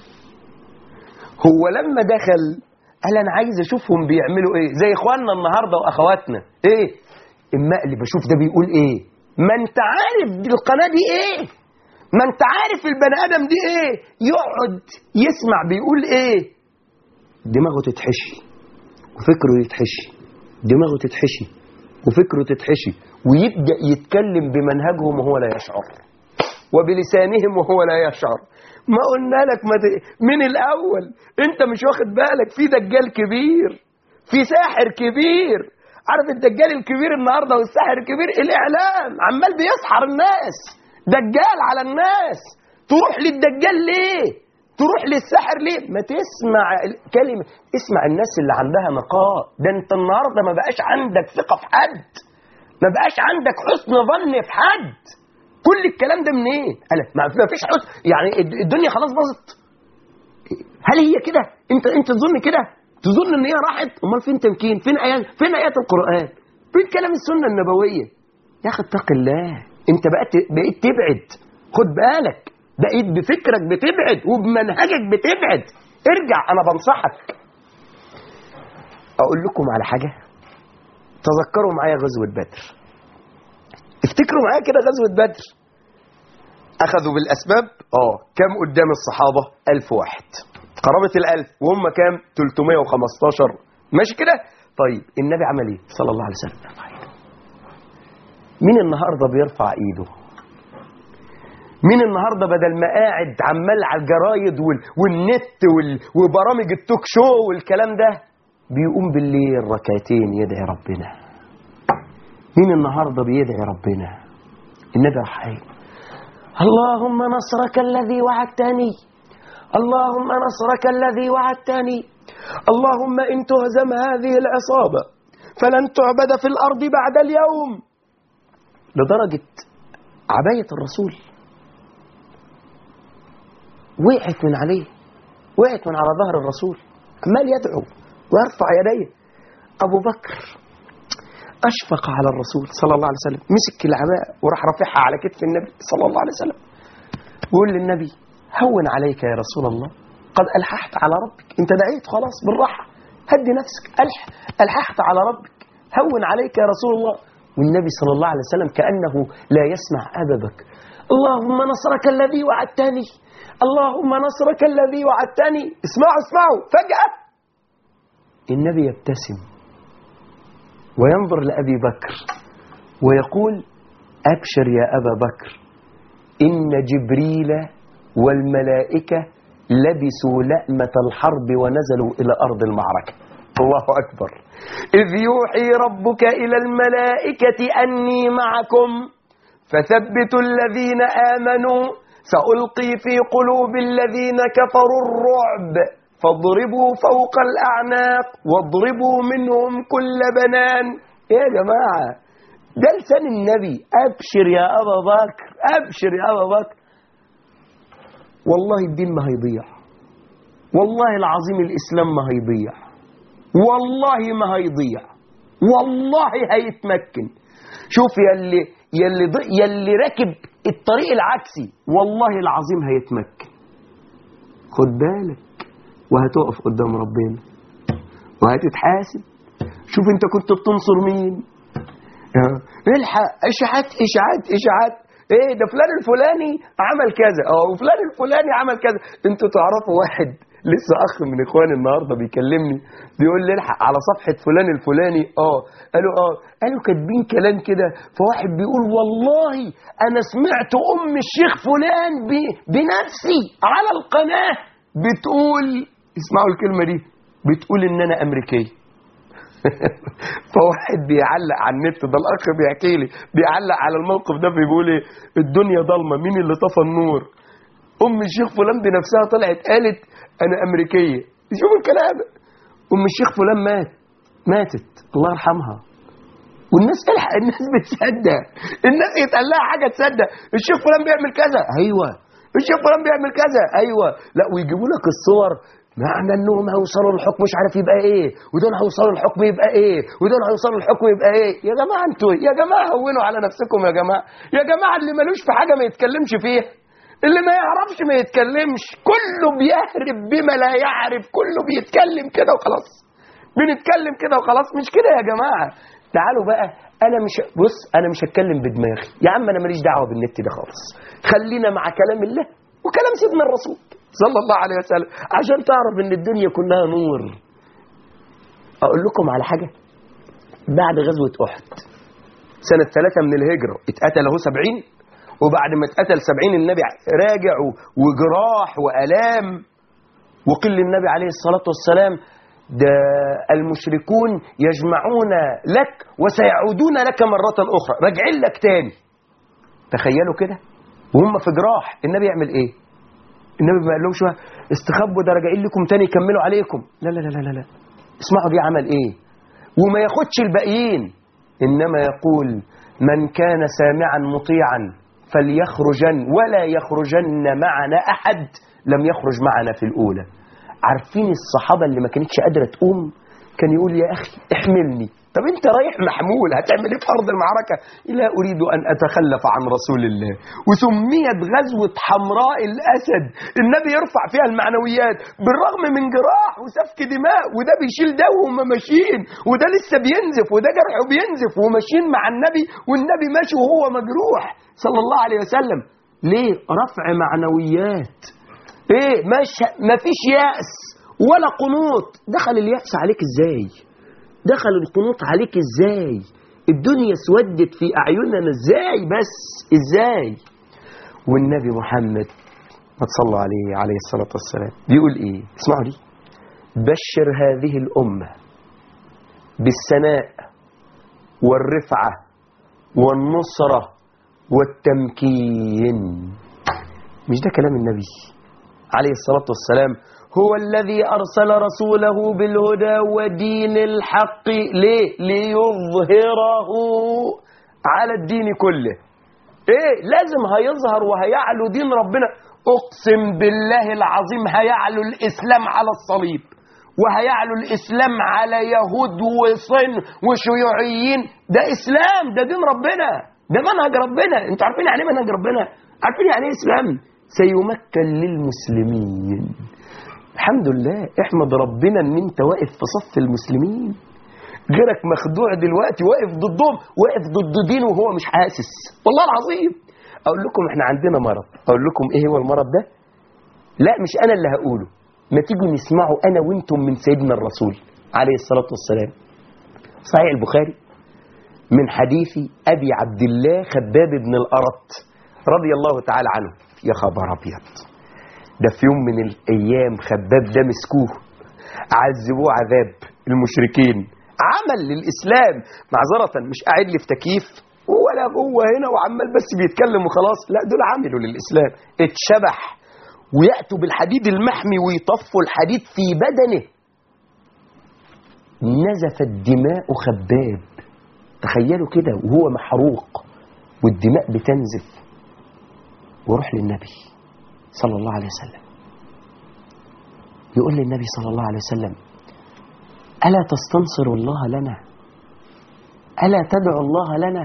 هو لما دخل قال انا عايز اشوفهم بيعملوا ايه زي اخواننا النهارده واخواتنا ايه المقلب اشوف ده بيقول ايه ما انت عارف دي القناه دي ايه ما انت عارف البني ادم دي ايه يقعد يسمع بيقول ايه دماغه تتحشي وفكره يتحشي دماغه تتحشي وفكره تتحشي ويبدا يتكلم بمنهجهم وهو لا يشعر وبلسانهم وهو لا يشعر ما قلنا لك ما ت... من الاول انت مش واخد بالك في دجال كبير في ساحر كبير عارف الدجال الكبير النهارده والساحر الكبير الاعلام عمال بيسحر الناس دجال على الناس تروح للدجال ليه تروح للساحر ليه ما تسمع كلمه اسمع الناس اللي عندها نقاء ده انت النهارده ما بقاش عندك ثقه في حد ما بقاش عندك حسن ظن في حد كل الكلام ده منين قال ما ما فيش حسن يعني الد- الدنيا خلاص باظت هل هي كده انت انت تظن كده تظن ان هي راحت امال فين تمكين فين ايات فين ايات القران فين كلام السنه النبويه يا اخي اتق الله انت بقيت بقيت تبعد خد بالك بقيت بفكرك بتبعد وبمنهجك بتبعد ارجع انا بنصحك اقول لكم على حاجه تذكروا معايا غزوه بدر افتكروا معايا كده غزوه بدر اخذوا بالاسباب اه كم قدام الصحابه ألف واحد قرابه الألف وهم كام 315 ماشي كده طيب النبي عمل ايه صلى الله عليه وسلم مين النهارده بيرفع ايده مين النهارده بدل ما قاعد عمال على الجرايد وال... والنت وال... وبرامج التوك شو والكلام ده بيقوم بالليل ركعتين يدعي ربنا مين النهارده بيدعي ربنا النبي راح قايل اللهم نصرك الذي وعدتني اللهم نصرك الذي وعدتني اللهم ان تهزم هذه العصابه فلن تعبد في الارض بعد اليوم لدرجه عبايه الرسول وقعت من عليه وقعت من على ظهر الرسول عمال يدعو ويرفع يديه ابو بكر اشفق على الرسول صلى الله عليه وسلم مسك العباءه وراح رافعها على كتف النبي صلى الله عليه وسلم ويقول للنبي هون عليك يا رسول الله قد الححت على ربك انت دعيت خلاص بالراحه هدي نفسك الح الححت على ربك هون عليك يا رسول الله والنبي صلى الله عليه وسلم كانه لا يسمع ابا بكر اللهم نصرك الذي وعدتني اللهم نصرك الذي وعدتني اسمعوا اسمعوا فجاه النبي يبتسم وينظر لأبي بكر ويقول أبشر يا أبا بكر إن جبريل والملائكة لبسوا لأمة الحرب ونزلوا إلى أرض المعركة الله أكبر إذ يوحي ربك إلى الملائكة أني معكم فثبتوا الذين آمنوا سألقي في قلوب الذين كفروا الرعب فاضربوا فوق الأعناق واضربوا منهم كل بنان يا جماعة ده لسان النبي أبشر يا أبا بكر أبشر يا أبا بكر والله الدين ما هيضيع والله العظيم الإسلام ما هيضيع والله ما هيضيع والله هيتمكن شوف يلي يلي ض- يلي راكب الطريق العكسي والله العظيم هيتمكن خد بالك وهتقف قدام ربنا وهتتحاسب شوف انت كنت بتنصر مين اه، الحق اشاعات اشاعات اشاعات ايه ده فلان الفلاني عمل كذا اه وفلان الفلاني عمل كذا انتوا تعرفوا واحد لسه اخ من اخواني النهارده بيكلمني بيقول لي الحق على صفحه فلان الفلاني اه قالوا اه قالوا كاتبين كلام كده فواحد بيقول والله انا سمعت ام الشيخ فلان ب- بنفسي على القناه بتقول اسمعوا الكلمه دي بتقول ان انا امريكي فواحد بيعلق على النت ده الاخ بيحكي لي بيعلق على الموقف ده بيقول ايه الدنيا ضلمه مين اللي طفى النور ام الشيخ فلان بنفسها طلعت قالت انا امريكيه شوفوا الكلام ام الشيخ فلان مات ماتت الله يرحمها والناس الحق الناس بتصدق الناس يتقال لها حاجه تصدق الشيخ فلان بيعمل كذا ايوه الشيخ فلان بيعمل كذا ايوه لا ويجيبوا لك الصور معنى انهم هيوصلوا للحكم مش عارف يبقى ايه ودول هيوصلوا للحكم يبقى ايه ودول هيوصلوا للحكم يبقى ايه يا جماعه انتوا يا جماعه هونوا على نفسكم يا جماعه يا جماعه اللي ملوش في حاجه ما يتكلمش فيها اللي ما يعرفش ما يتكلمش كله بيهرب بما لا يعرف كله بيتكلم كده وخلاص بنتكلم كده وخلاص مش كده يا جماعه تعالوا بقى انا مش بص انا مش هتكلم بدماغي يا عم انا ماليش دعوه بالنت ده خالص خلينا مع كلام الله وكلام سيدنا الرسول صلى الله عليه وسلم عشان تعرف ان الدنيا كلها نور اقول لكم على حاجه بعد غزوه احد سنه ثلاثة من الهجره اتقتل اهو 70 وبعد ما اتقتل 70 النبي راجع وجراح والام وقل النبي عليه الصلاه والسلام ده المشركون يجمعون لك وسيعودون لك مرة أخرى راجعين لك تاني تخيلوا كده وهم في جراح النبي يعمل ايه النبي ما قال لهمش استخبوا ده راجعين لكم تاني يكملوا عليكم لا لا لا لا لا اسمعوا دي عمل ايه وما ياخدش الباقيين انما يقول من كان سامعا مطيعا فليخرجن ولا يخرجن معنا احد لم يخرج معنا في الاولى عارفين الصحابة اللي ما كانتش قادرة تقوم كان يقول يا أخي احملني طب انت رايح محمول هتعمل ايه في ارض المعركه لا اريد ان اتخلف عن رسول الله وسميت غزوه حمراء الاسد النبي يرفع فيها المعنويات بالرغم من جراح وسفك دماء وده بيشيل ده وهم ماشيين وده لسه بينزف وده جرحه بينزف وماشيين مع النبي والنبي ماشي وهو مجروح صلى الله عليه وسلم ليه رفع معنويات ايه مش مفيش يأس ولا قنوط دخل اليأس عليك ازاي دخل القنوط عليك ازاي الدنيا اسودت في اعيننا ازاي بس ازاي والنبي محمد ما تصلوا عليه عليه الصلاة والسلام بيقول ايه اسمعوا دي بشر هذه الأمة بالسناء والرفعة والنصرة والتمكين مش ده كلام النبي عليه الصلاة والسلام هو الذي أرسل رسوله بالهدى ودين الحق ليه؟ ليظهره على الدين كله ايه لازم هيظهر وهيعلو دين ربنا اقسم بالله العظيم هيعلو الاسلام على الصليب وهيعلو الاسلام على يهود وصن وشيوعيين ده اسلام ده دين ربنا ده منهج ربنا انتوا عارفين يعني ايه منهج ربنا عارفين يعني ايه اسلام سيمكن للمسلمين الحمد لله احمد ربنا ان انت واقف في صف المسلمين غيرك مخدوع دلوقتي واقف ضدهم واقف ضد دينه وهو مش حاسس والله العظيم اقول لكم احنا عندنا مرض اقول لكم ايه هو المرض ده لا مش انا اللي هقوله ما تيجوا نسمعه انا وانتم من سيدنا الرسول عليه الصلاه والسلام صحيح البخاري من حديث ابي عبد الله خباب بن الارت رضي الله تعالى عنه يا خبر ابيض ده في يوم من الايام خباب ده مسكوه عذبوه عذاب المشركين عمل للاسلام معذره مش قاعد لي في تكييف ولا هو هنا وعمال بس بيتكلم وخلاص لا دول عملوا للاسلام اتشبح وياتوا بالحديد المحمي ويطفوا الحديد في بدنه نزفت دماء خباب تخيلوا كده وهو محروق والدماء بتنزف وروح للنبي صلى الله عليه وسلم يقول للنبي صلى الله عليه وسلم ألا تستنصر الله لنا ألا تدعو الله لنا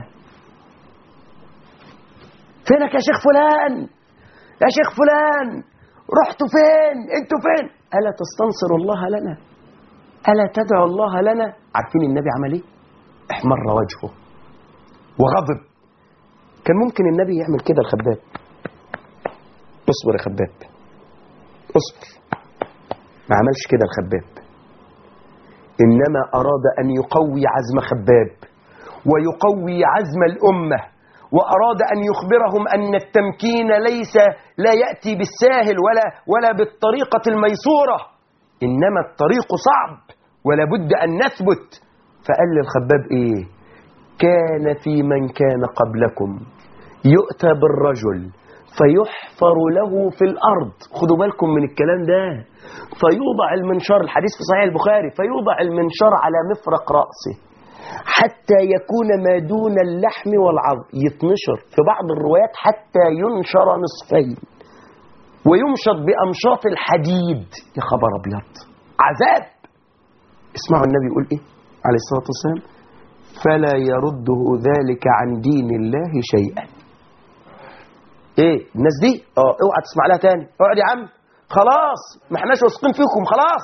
فينك يا شيخ فلان يا شيخ فلان رحتوا فين انتوا فين ألا تستنصر الله لنا ألا تدعو الله لنا عارفين النبي عمل ايه احمر وجهه وغضب كان ممكن النبي يعمل كده الخباب اصبر يا خباب اصبر ما عملش كده الخباب إنما أراد أن يقوي عزم خباب ويقوي عزم الأمة وأراد أن يخبرهم أن التمكين ليس لا يأتي بالساهل ولا ولا بالطريقة الميسورة إنما الطريق صعب ولا بد أن نثبت فقال للخباب إيه كان في من كان قبلكم يؤتى بالرجل فيحفر له في الأرض خدوا بالكم من الكلام ده فيوضع المنشار الحديث في صحيح البخاري فيوضع المنشار على مفرق رأسه حتى يكون ما دون اللحم والعظم يتنشر في بعض الروايات حتى ينشر نصفين ويمشط بأمشاط الحديد يا خبر أبيض عذاب اسمعوا النبي يقول إيه عليه الصلاة والسلام فلا يرده ذلك عن دين الله شيئا ايه الناس دي اه اوعى تسمع لها تاني اقعد يا عم خلاص ما احناش واثقين فيكم خلاص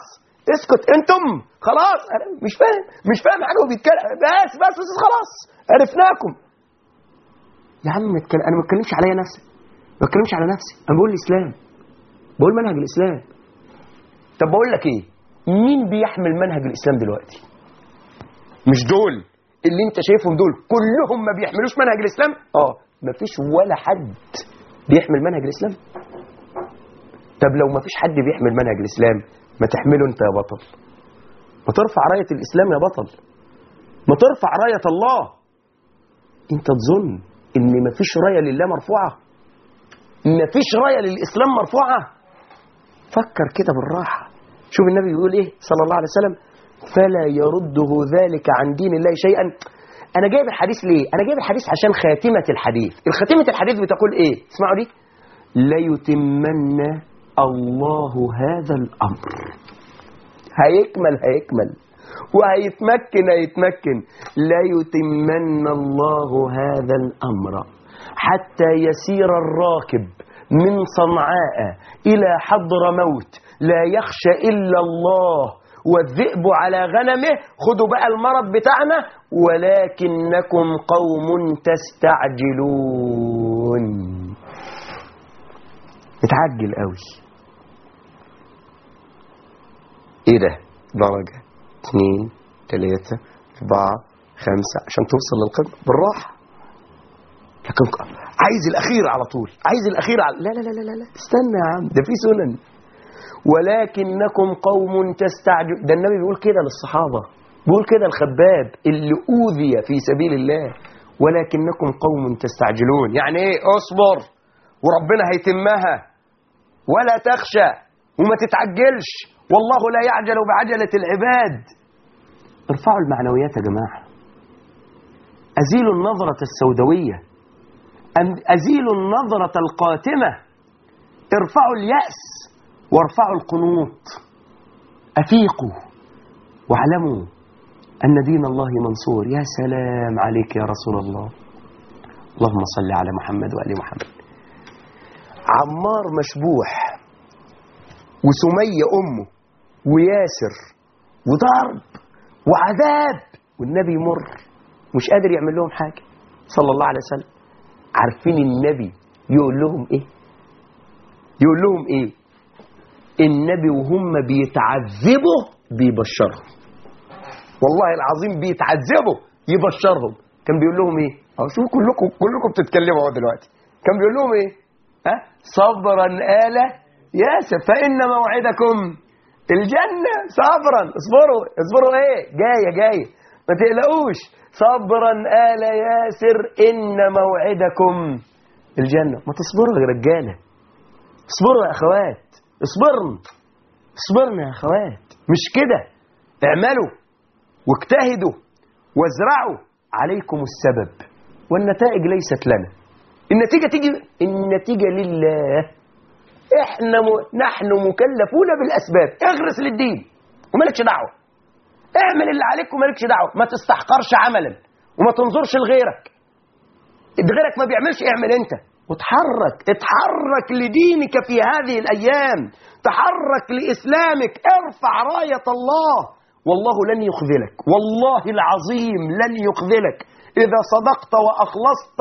اسكت انتم خلاص انا مش فاهم مش فاهم حاجه وبيتكلم بس بس بس خلاص عرفناكم يا عم ما تتكلم- انا ما بتكلمش عليا نفسي ما بتكلمش على نفسي انا بقول الاسلام بقول منهج الاسلام طب بقول لك ايه مين بيحمل منهج الاسلام دلوقتي مش دول اللي انت شايفهم دول كلهم ما بيحملوش منهج الاسلام اه مفيش ولا حد بيحمل منهج الاسلام طب لو مفيش حد بيحمل منهج الاسلام ما تحمله انت يا بطل ما ترفع رايه الاسلام يا بطل ما ترفع رايه الله انت تظن ان مفيش رايه لله مرفوعه مفيش رايه للاسلام مرفوعه فكر كده بالراحه شوف النبي بيقول ايه صلى الله عليه وسلم فلا يرده ذلك عن دين الله شيئا انا جايب الحديث ليه انا جايب الحديث عشان خاتمه الحديث الخاتمه الحديث بتقول ايه اسمعوا دي ليتمن الله هذا الامر هيكمل هيكمل وهيتمكن هيتمكن لا يتمن الله هذا الامر حتى يسير الراكب من صنعاء الى حضر موت لا يخشى الا الله والذئب على غنمه خدوا بقى المرض بتاعنا ولكنكم قوم تستعجلون متعجل قوي ايه ده درجة اثنين ثلاثة أربعة خمسة عشان توصل للقمة بالراحة لكن عايز الأخير على طول عايز الأخير على لا لا لا لا لا استنى يا عم ده في سنن ولكنكم قوم تستعجل ده النبي بيقول كده للصحابة بيقول كده الخباب اللي أوذي في سبيل الله ولكنكم قوم تستعجلون يعني ايه اصبر وربنا هيتمها ولا تخشى وما تتعجلش والله لا يعجل بعجلة العباد ارفعوا المعنويات يا جماعة أزيلوا النظرة السوداوية أم- أزيلوا النظرة القاتمة ارفعوا اليأس وارفعوا القنوط أفيقوا واعلموا أن دين الله منصور يا سلام عليك يا رسول الله اللهم صل على محمد وآل محمد عمار مشبوح وسمية أمه وياسر وضرب وعذاب والنبي يمر مش قادر يعمل لهم حاجة صلى الله عليه وسلم عارفين النبي يقول لهم ايه يقول لهم ايه النبي وهم بيتعذبوا بيبشرهم والله العظيم بيتعذبوا يبشرهم كان بيقول لهم ايه اهو شوفوا كلكم كلكم بتتكلموا اهو دلوقتي كان بيقول لهم ايه ها صبرا آل ياسر فإن موعدكم الجنة صبرا اصبروا اصبروا ايه جاية جاية ما تقلقوش صبرا آل ياسر إن موعدكم الجنة ما تصبروا يا رجالة اصبروا يا أخوات اصبرن اصبرنا يا أخوات مش كده اعملوا واجتهدوا وازرعوا عليكم السبب والنتائج ليست لنا النتيجة تيجي النتيجة لله احنا م... نحن مكلفون بالاسباب اغرس للدين ومالكش دعوه اعمل اللي عليك ومالكش دعوه ما تستحقرش عملا وما تنظرش لغيرك غيرك ما بيعملش اعمل انت وتحرك اتحرك لدينك في هذه الايام تحرك لاسلامك ارفع رايه الله والله لن يخذلك والله العظيم لن يخذلك اذا صدقت واخلصت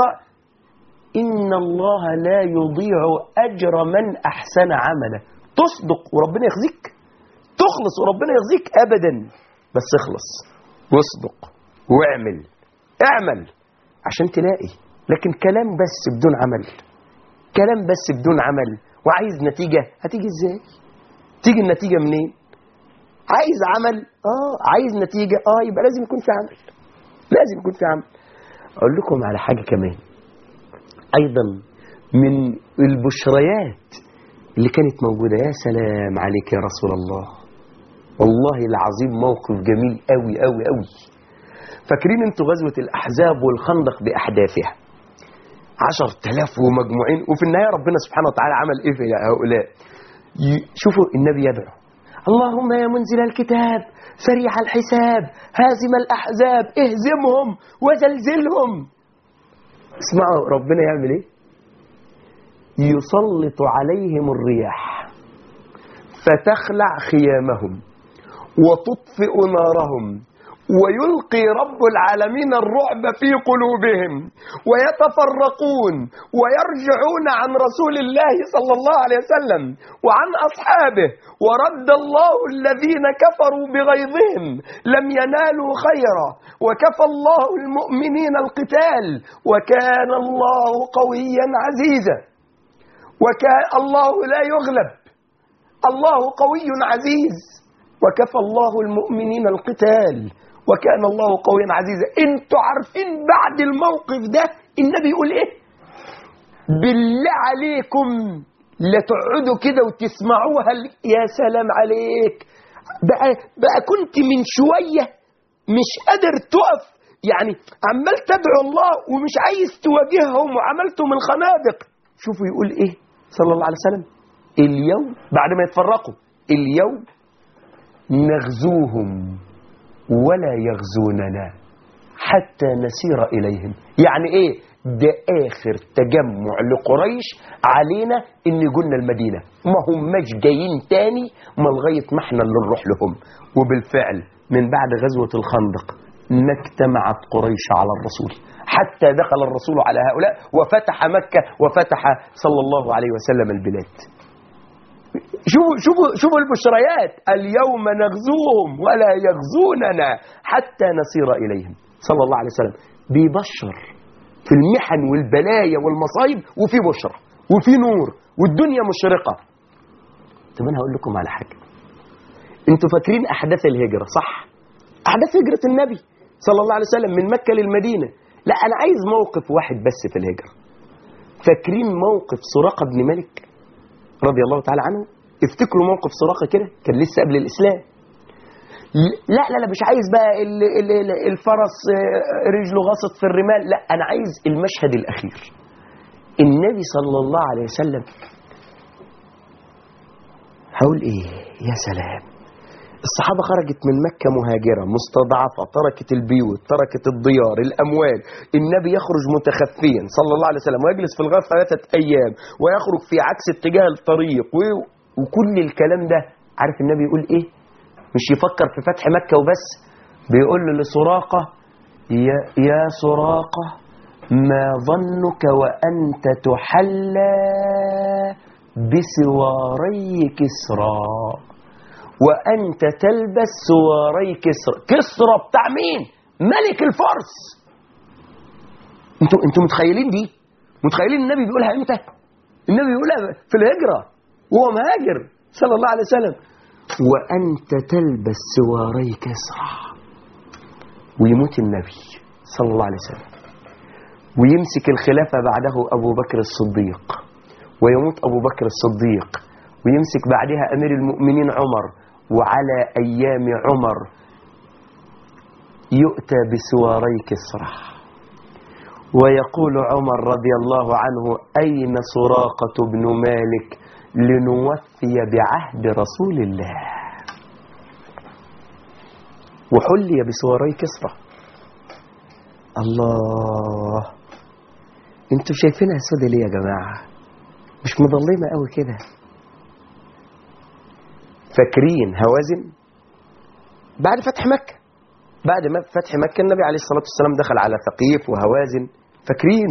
إن الله لا يضيع أجر من أحسن عملا تصدق وربنا يخزيك تخلص وربنا يخزيك أبدا بس اخلص واصدق واعمل اعمل عشان تلاقي لكن كلام بس بدون عمل كلام بس بدون عمل وعايز نتيجة هتيجي ازاي تيجي النتيجة منين عايز عمل اه عايز نتيجة اه يبقى لازم يكون في عمل لازم يكون في عمل اقول لكم على حاجة كمان ايضا من البشريات اللي كانت موجودة يا سلام عليك يا رسول الله والله العظيم موقف جميل قوي قوي قوي فاكرين انتوا غزوة الأحزاب والخندق بأحداثها عشر تلاف ومجموعين وفي النهاية ربنا سبحانه وتعالى عمل ايه في هؤلاء ي- شوفوا النبي يدعو اللهم يا منزل الكتاب سريع الحساب هازم الأحزاب اهزمهم وزلزلهم اسمعوا ربنا يعمل ايه يسلط عليهم الرياح فتخلع خيامهم وتطفئ نارهم ويلقي رب العالمين الرعب في قلوبهم ويتفرقون ويرجعون عن رسول الله صلى الله عليه وسلم وعن أصحابه ورد الله الذين كفروا بغيظهم لم ينالوا خيرا وكفى الله المؤمنين القتال وكان الله قويا عزيزا وكان الله لا يغلب الله قوي عزيز وكفى الله المؤمنين القتال وكان الله قويا عزيزا انتوا عارفين بعد الموقف ده النبي يقول ايه بالله عليكم لا تقعدوا كده وتسمعوها ال- يا سلام عليك بقى, بقى كنت من شوية مش قادر تقف يعني عمال تدعو الله ومش عايز تواجههم وعملتم الخنادق شوفوا يقول ايه صلى الله عليه وسلم اليوم بعد ما يتفرقوا اليوم نغزوهم ولا يغزوننا حتى نسير إليهم يعني إيه ده آخر تجمع لقريش علينا إن يجونا المدينة ما هماش جايين تاني ما لغاية ما احنا اللي نروح لهم وبالفعل من بعد غزوة الخندق ما اجتمعت قريش على الرسول حتى دخل الرسول على هؤلاء وفتح مكة وفتح صلى الله عليه وسلم البلاد شوفوا شوفوا شوفوا البشريات اليوم نغزوهم ولا يغزوننا حتى نصير إليهم صلى الله عليه وسلم بيبشر في المحن والبلايا والمصايب وفي بشرة وفي نور والدنيا مشرقة طب أنا هقول لكم على حاجة انتوا فاكرين أحداث الهجرة صح أحداث هجرة النبي صلى الله عليه وسلم من مكة للمدينة لا أنا عايز موقف واحد بس في الهجرة فاكرين موقف سراقة بن مالك رضي الله تعالى عنه افتكروا موقف سراقة كده كان لسه قبل الإسلام لا لا لا مش عايز بقى ال- ال- ال- الفرس آه، رجله غصت في الرمال لا أنا عايز المشهد الأخير النبي صلى الله عليه وسلم هقول إيه يا سلام الصحابة خرجت من مكة مهاجرة مستضعفة تركت البيوت تركت الديار الأموال النبي يخرج متخفيا صلى الله عليه وسلم ويجلس في الغار ثلاثة أيام ويخرج في عكس اتجاه الطريق و- وكل الكلام ده عارف النبي يقول إيه مش يفكر في فتح مكة وبس بيقول له لسراقة يا, يا سراقة ما ظنك وأنت تحلى بسواري كسرى وأنت تلبس سواري كسرى كسرى بتاع مين ملك الفرس انتوا انتوا متخيلين دي متخيلين النبي بيقولها امتى النبي بيقولها في الهجرة وهو مهاجر صلى الله عليه وسلم وأنت تلبس سواري كسرى ويموت النبي صلى الله عليه وسلم ويمسك الخلافة بعده أبو بكر الصديق ويموت أبو بكر الصديق ويمسك بعدها أمير المؤمنين عمر وعلى أيام عمر يؤتى بسواري كسرى ويقول عمر رضي الله عنه أين سراقة بن مالك لنوفي بعهد رسول الله وحلي بسواري كسرى الله انتوا شايفينها سودة ليه يا جماعة مش مظلمة قوي كده فاكرين هوازن بعد فتح مكة بعد ما فتح مكة النبي عليه الصلاة والسلام دخل على ثقيف وهوازن فاكرين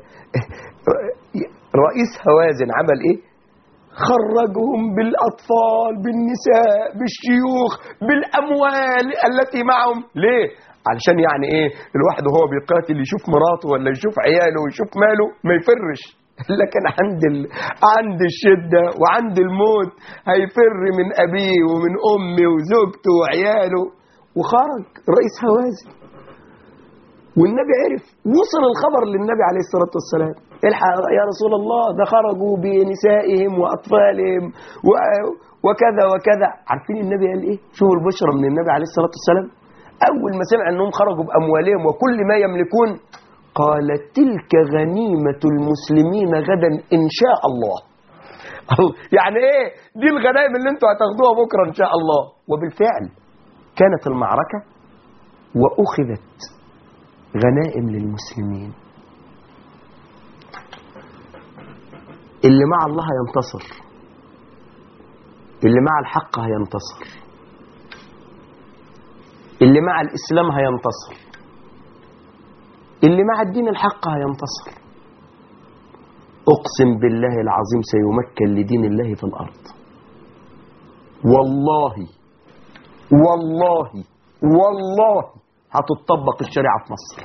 رئيس هوازن عمل ايه خرجهم بالأطفال بالنساء بالشيوخ بالأموال التي معهم ليه علشان يعني ايه الواحد وهو بيقاتل يشوف مراته ولا يشوف عياله ويشوف ماله ما يفرش لكن عند ال... عند الشدة وعند الموت هيفر من أبيه ومن أمه وزوجته وعياله وخرج رئيس هوازن والنبي عرف وصل الخبر للنبي عليه الصلاة والسلام الحق يا رسول الله ده خرجوا بنسائهم وأطفالهم و... وكذا وكذا عارفين النبي قال إيه شوفوا البشرى من النبي عليه الصلاة والسلام أول ما سمع أنهم خرجوا بأموالهم وكل ما يملكون قال تلك غنيمة المسلمين غدا إن شاء الله يعني إيه دي الغنائم اللي انتوا هتاخدوها بكرة إن شاء الله وبالفعل كانت المعركة وأخذت غنائم للمسلمين اللي مع الله هينتصر اللي مع الحق هينتصر اللي مع الإسلام هينتصر اللي مع الدين الحق هينتصر أقسم بالله العظيم سيمكن لدين الله في الأرض والله والله والله هتطبق الشريعة في مصر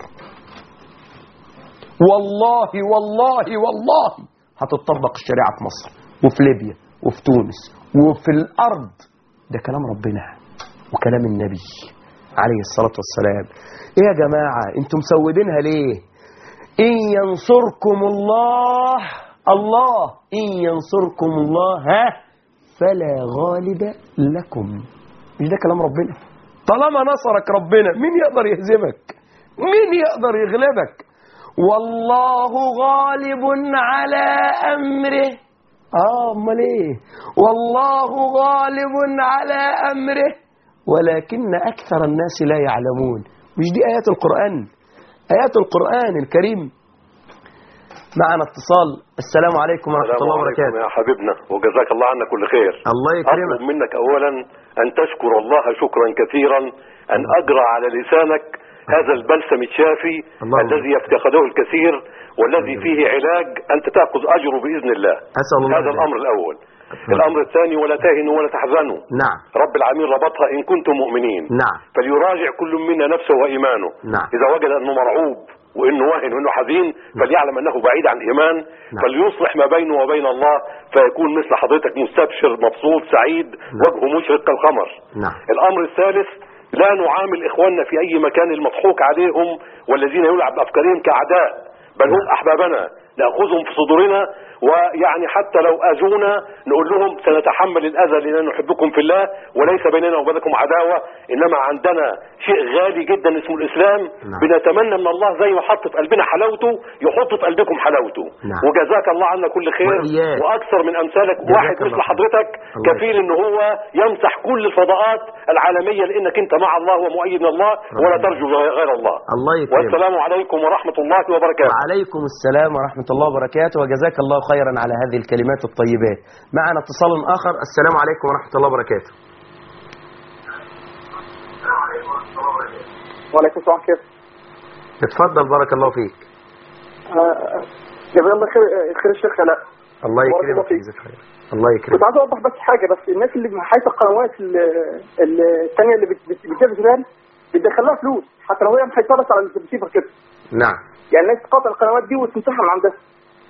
والله والله والله هتطبق الشريعة في مصر وفي ليبيا وفي تونس وفي الأرض ده كلام ربنا وكلام النبي عليه الصلاة والسلام ايه يا جماعة انتم مسودينها ليه إن ينصركم الله الله إن ينصركم الله ها فلا غالب لكم مش ده كلام ربنا طالما نصرك ربنا مين يقدر يهزمك مين يقدر يغلبك والله غالب على أمره آه أمال إيه والله غالب على أمره ولكن أكثر الناس لا يعلمون مش دي آيات القرآن آيات القرآن الكريم معنا اتصال السلام عليكم ورحمة السلام الله عليكم وبركاته يا حبيبنا وجزاك الله عنا كل خير الله يكرمك أطلب منك أولا أن تشكر الله شكرا كثيرا أن أجرى على لسانك هذا البلسم الشافي الله الذي يفتقده الكثير والذي فيه علاج أنت تأخذ أجره بإذن الله أسأل الله هذا ذلك. الأمر الأول الأمر الثاني ولا تهنوا ولا تحزنوا نعم رب العالمين ربطها إن كنتم مؤمنين نعم فليراجع كل منا نفسه وإيمانه نعم. إذا وجد أنه مرعوب وإنه واهن وإنه حزين فليعلم أنه بعيد عن الإيمان نعم. فليصلح ما بينه وبين الله فيكون مثل حضرتك مستبشر مبسوط سعيد وجهه مشرق كالقمر نعم الأمر الثالث لا نعامل إخواننا في أي مكان المضحوك عليهم والذين يلعب بأفكارهم كأعداء بل هم أحبابنا نأخذهم في صدورنا ويعني حتى لو أذونا نقول لهم سنتحمل الأذى لأننا نحبكم في الله وليس بيننا وبينكم عداوة إنما عندنا شيء غالي جدا اسمه الإسلام نعم. بنتمنى من الله زي ما حط في قلبنا حلاوته يحط في قلبكم حلاوته نعم. وجزاك الله عنا كل خير وإياك. وأكثر من أمثالك جزاك واحد الله مثل خير. حضرتك الله كفيل ان هو يمسح كل الفضاءات العالمية لانك انت مع الله ومؤيد من الله ولا ترجو غير الله الله يكرمك والسلام عليكم ورحمة الله وبركاته وعليكم السلام ورحمة الله وبركاته وجزاك الله خيرا على هذه الكلمات الطيبات معنا اتصال آخر السلام عليكم ورحمة الله وبركاته وعليكم السلام كيف؟ اتفضل بارك الله فيك آه، جزاك الله خير خير الشيخ علاء الله بارك الله يكرمك فيك. يجزاك خير الله كنت يكرمك عايز اوضح بس حاجه بس الناس اللي من حيث القنوات ال- ال- الثانيه اللي بت- بت- بتجيب جيران بتدخلها فلوس حتى لو هي محيطه بس على الريسيفر كده نعم يعني الناس تقاطع القنوات دي وتمسحها من عندها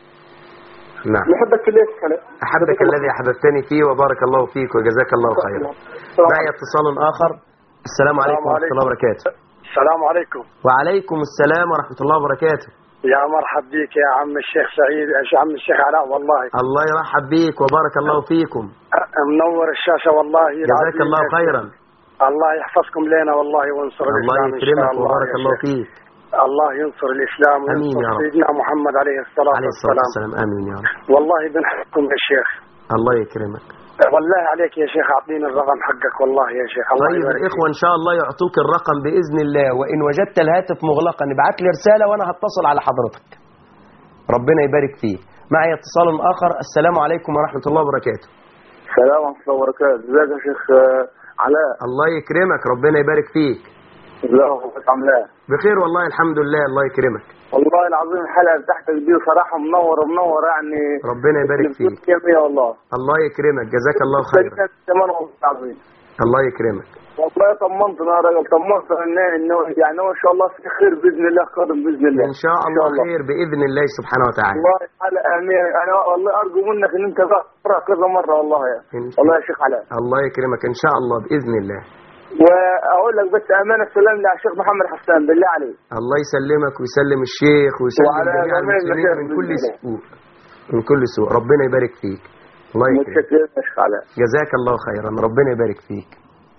نعم نحبك في الله يا شيخ علاء أحبك الذي أحببتني فيه وبارك الله فيك وجزاك الله خيرا السلام معي اتصال آخر السلام عليكم ورحمة الله عليكم. وبركاته السلام عليكم وعليكم السلام ورحمة الله وبركاته يا مرحب بك يا عم الشيخ سعيد يا عم الشيخ علاء والله الله يرحب بيك وبارك الله فيكم أ- منور الشاشة والله جزاك العظيم الله يا خيرا شيخ. الله يحفظكم لنا والله وينصر الله الإسلام إن شاء يكرمك الله وبارك يا الله شيخ. فيك الله ينصر الإسلام آمين يا وينصر رب. سيدنا محمد عليه الصلاة عليه الصلاة والسلام والسلام آمين يا رب والله بنحبكم يا شيخ الله يكرمك والله عليك يا شيخ أعطيني الرقم حقك والله يا شيخ الله طيب يبارك الإخوة إن شاء الله يعطوك الرقم بإذن الله وإن وجدت الهاتف مغلقا ابعت لي رسالة وأنا هتصل على حضرتك ربنا يبارك فيك معي اتصال آخر السلام عليكم ورحمة الله وبركاته السلام ورحمه الله وبركاته ازيك يا شيخ آه، علاء الله يكرمك ربنا يبارك فيك ازيك حضرتك عامل ايه؟ بخير والله الحمد لله الله يكرمك والله العظيم الحلقه بتاعتك دي صراحه منوره منوره يعني ربنا يبارك فيك كمية والله الله يكرمك جزاك الله خيرا كمان والله العظيم الله يكرمك والله طمنتنا يا راجل طمنتنا ان انه يعني هو ان شاء الله في خير باذن الله قادم باذن الله إن شاء الله خير بإذن الله سبحانه وتعالى والله حلقه امين انا والله ارجو منك ان انت تقرا كذا مره والله يا إن- والله يا شيخ علاء الله يكرمك إن شاء الله بإذن الله واقول لك بس امانه السلام على الشيخ محمد حسان بالله عليك الله يسلمك ويسلم الشيخ ويسلم وعلى جميع جميع المسلمين المشايخ من كل بإذن سوء من كل سوء ربنا يبارك فيك الله يكرمك متشكر يا شيخ علاء جزاك الله خيرا ربنا يبارك فيك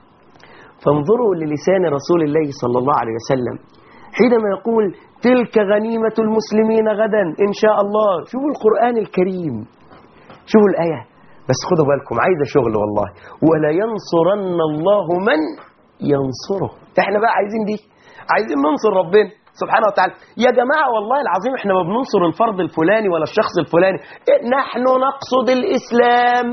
فانظروا للسان رسول الله صلى الله عليه وسلم حينما يقول تلك غنيمة المسلمين غدا إن شاء الله شوفوا القرآن الكريم شوفوا الآية بس خدوا بالكم عايزة شغل والله ولا ينصرن الله من ينصره احنا بقى عايزين دي عايزين ننصر ربنا سبحانه وتعالى يا جماعة والله العظيم احنا ما بننصر الفرد الفلاني ولا الشخص الفلاني إيه، نحن نقصد الإسلام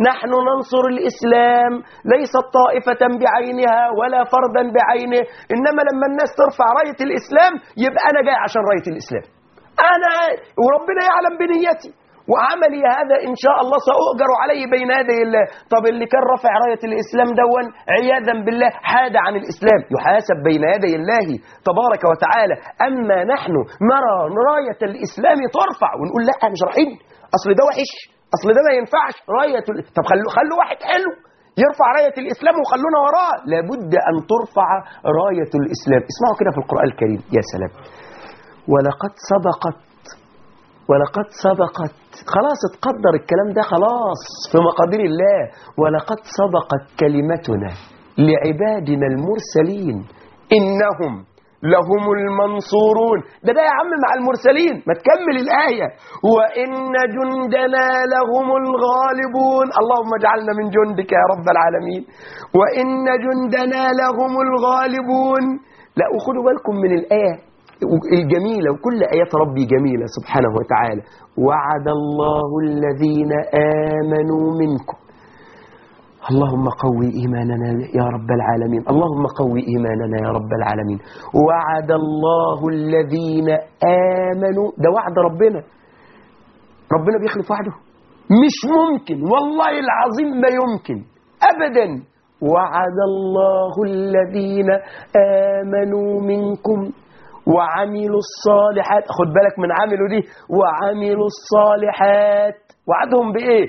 نحن ننصر الإسلام ليست طائفة بعينها ولا فردا بعينه إنما لما الناس ترفع راية الإسلام يبقى أنا جاي عشان راية الإسلام أنا وربنا يعلم بنيتي وعملي هذا إن شاء الله سأؤجر عليه بين يدي الله طب اللي كان رافع راية الإسلام دون عياذا بالله حاد عن الإسلام يحاسب بين يدي الله تبارك وتعالى أما نحن نرى راية الإسلام ترفع ونقول لا مش رايحين أصل ده وحش أصل ده ما ينفعش راية ال... طب خلوا خلوا واحد حلو يرفع راية الإسلام وخلونا وراه لابد أن ترفع راية الإسلام اسمعوا كده في القرآن الكريم يا سلام ولقد سبقت ولقد سبقت خلاص اتقدر الكلام ده خلاص في مقادير الله ولقد سبقت كلمتنا لعبادنا المرسلين إنهم لهم المنصورون ده ده يا عم مع المرسلين ما تكمل الآية وإن جندنا لهم الغالبون اللهم اجعلنا من جندك يا رب العالمين وإن جندنا لهم الغالبون لا وخدوا بالكم من الآية الجميلة وكل آيات ربي جميلة سبحانه وتعالى وعد الله الذين آمنوا منكم اللهم قوي إيماننا يا رب العالمين اللهم قوي إيماننا يا رب العالمين وعد الله الذين آمنوا ده وعد ربنا ربنا بيخلف وعده مش ممكن والله العظيم ما يمكن أبدا وعد الله الذين آمنوا منكم وعملوا الصالحات خد بالك من عملوا دي وعملوا الصالحات وعدهم بإيه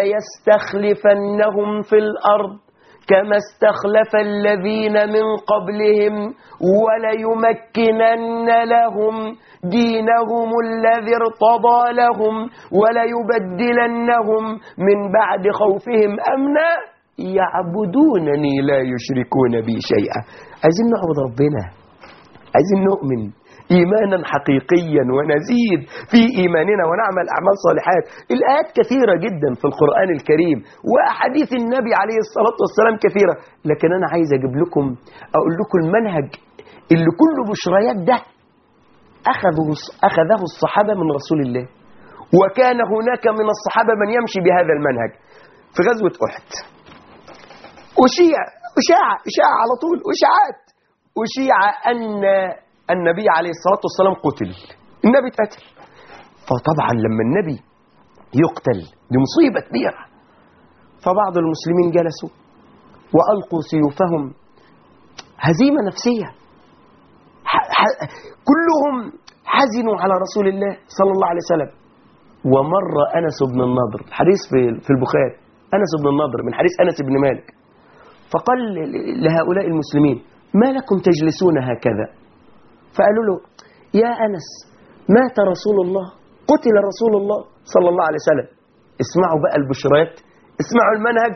ليستخلفنهم في الأرض كما استخلف الذين من قبلهم وليمكنن لهم دينهم الذي ارتضى لهم وليبدلنهم من بعد خوفهم أمنا يعبدونني لا يشركون بي شيئا عايزين نعبد ربنا عايزين نؤمن إيمانا حقيقيا ونزيد في إيماننا ونعمل أعمال صالحات الآيات كثيرة جدا في القرآن الكريم وأحاديث النبي عليه الصلاة والسلام كثيرة لكن أنا عايز أجيب لكم أقول لكم المنهج اللي كله بشريات ده أخذه, أخذه الصحابة من رسول الله وكان هناك من الصحابة من يمشي بهذا المنهج في غزوة أحد أشيع أشاعة أشاعة على طول أشاعات أشيع أن النبي عليه الصلاة والسلام قتل النبي اتقتل فطبعا لما النبي يقتل دي مصيبة كبيرة فبعض المسلمين جلسوا وألقوا سيوفهم هزيمة نفسية ح... ح... كلهم حزنوا على رسول الله صلى الله عليه وسلم ومر أنس بن النضر الحديث في في البخاري أنس بن النضر من حديث أنس بن مالك فقال لهؤلاء المسلمين ما لكم تجلسون هكذا فقالوا له يا أنس مات رسول الله قتل رسول الله صلى الله عليه وسلم اسمعوا بقى البشرات اسمعوا المنهج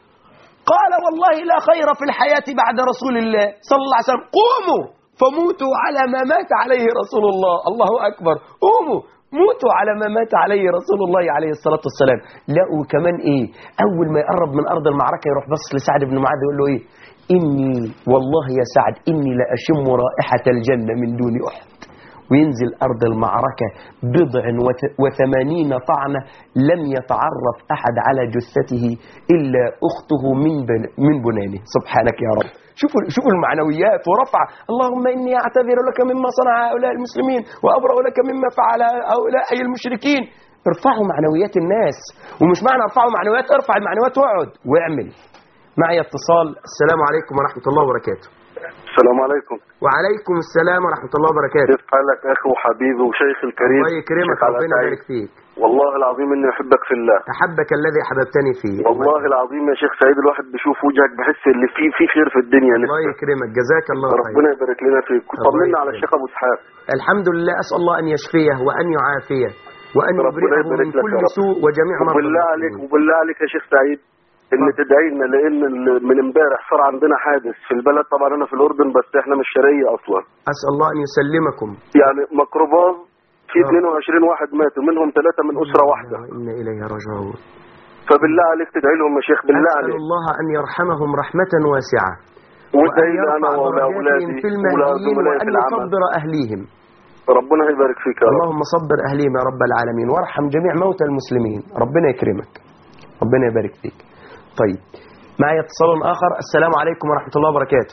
قال والله لا خير في الحياة بعد رسول الله صلى الله عليه وسلم قوموا فموتوا على ما مات عليه رسول الله الله أكبر قوموا موتوا على ما مات عليه رسول الله عليه الصلاة والسلام لا وكمان ايه اول ما يقرب من ارض المعركة يروح بص لسعد بن معاذ يقول له ايه إني والله يا سعد إني لأشم رائحة الجنة من دون أحد وينزل أرض المعركة بضع وت- وثمانين طعنة لم يتعرف أحد على جثته إلا أخته من, بن من بنانه سبحانك يا رب شوفوا, شوفوا المعنويات ورفع اللهم إني أعتذر لك مما صنع هؤلاء المسلمين وأبرأ لك مما فعل هؤلاء أي المشركين ارفعوا معنويات الناس ومش معنى ارفعوا معنويات ارفع المعنويات واقعد واعمل معي اتصال السلام عليكم ورحمة الله وبركاته السلام عليكم وعليكم السلام ورحمة الله وبركاته كيف حالك اخي وحبيبي وشيخ الكريم الله يكرمك شيخ علاء ربنا سعيد. يبارك فيك والله العظيم اني احبك في الله أحبك الذي أحببتني فيه والله العظيم يا شيخ سعيد الواحد بيشوف وجهك بحس ان في في خير في الدنيا الله نفسه يكرمك جزاك الله خير ربنا يبارك لنا فيك الله طمنا على يكرمك. الشيخ ابو اسحاق الحمد لله أسأل الله أن يشفيه وأن يعافيه وأن ربنا يبرئه يبارك من لك يا كل رب. سوء وجميع مرضى وبالله عليك المسلمين. وبالله عليك يا شيخ سعيد ان اتفضل. تدعي لنا لان ال- من امبارح صار عندنا حادث في البلد طبعا انا في الاردن بس احنا مش شرقيه اصلا أسأل الله أن يسلمكم يعني ميكروباص في آه. 22 واحد ماتوا منهم ثلاثه من اسره واحده إنا إليه راجعون فبالله عليك تدعي لهم يا شيخ بالله أسأل عليك الله أن يرحمهم رحمة واسعة وادعي وأن لي انا يرفع درجاتهم واولادي في المهديين وزملائي في وأن العمل يصبر أهليهم ربنا يبارك فيك يا رب اللهم صبر أهليهم يا رب العالمين وارحم جميع موتى المسلمين ربنا يكرمك ربنا يبارك فيك طيب معي اتصال اخر السلام عليكم ورحمه الله وبركاته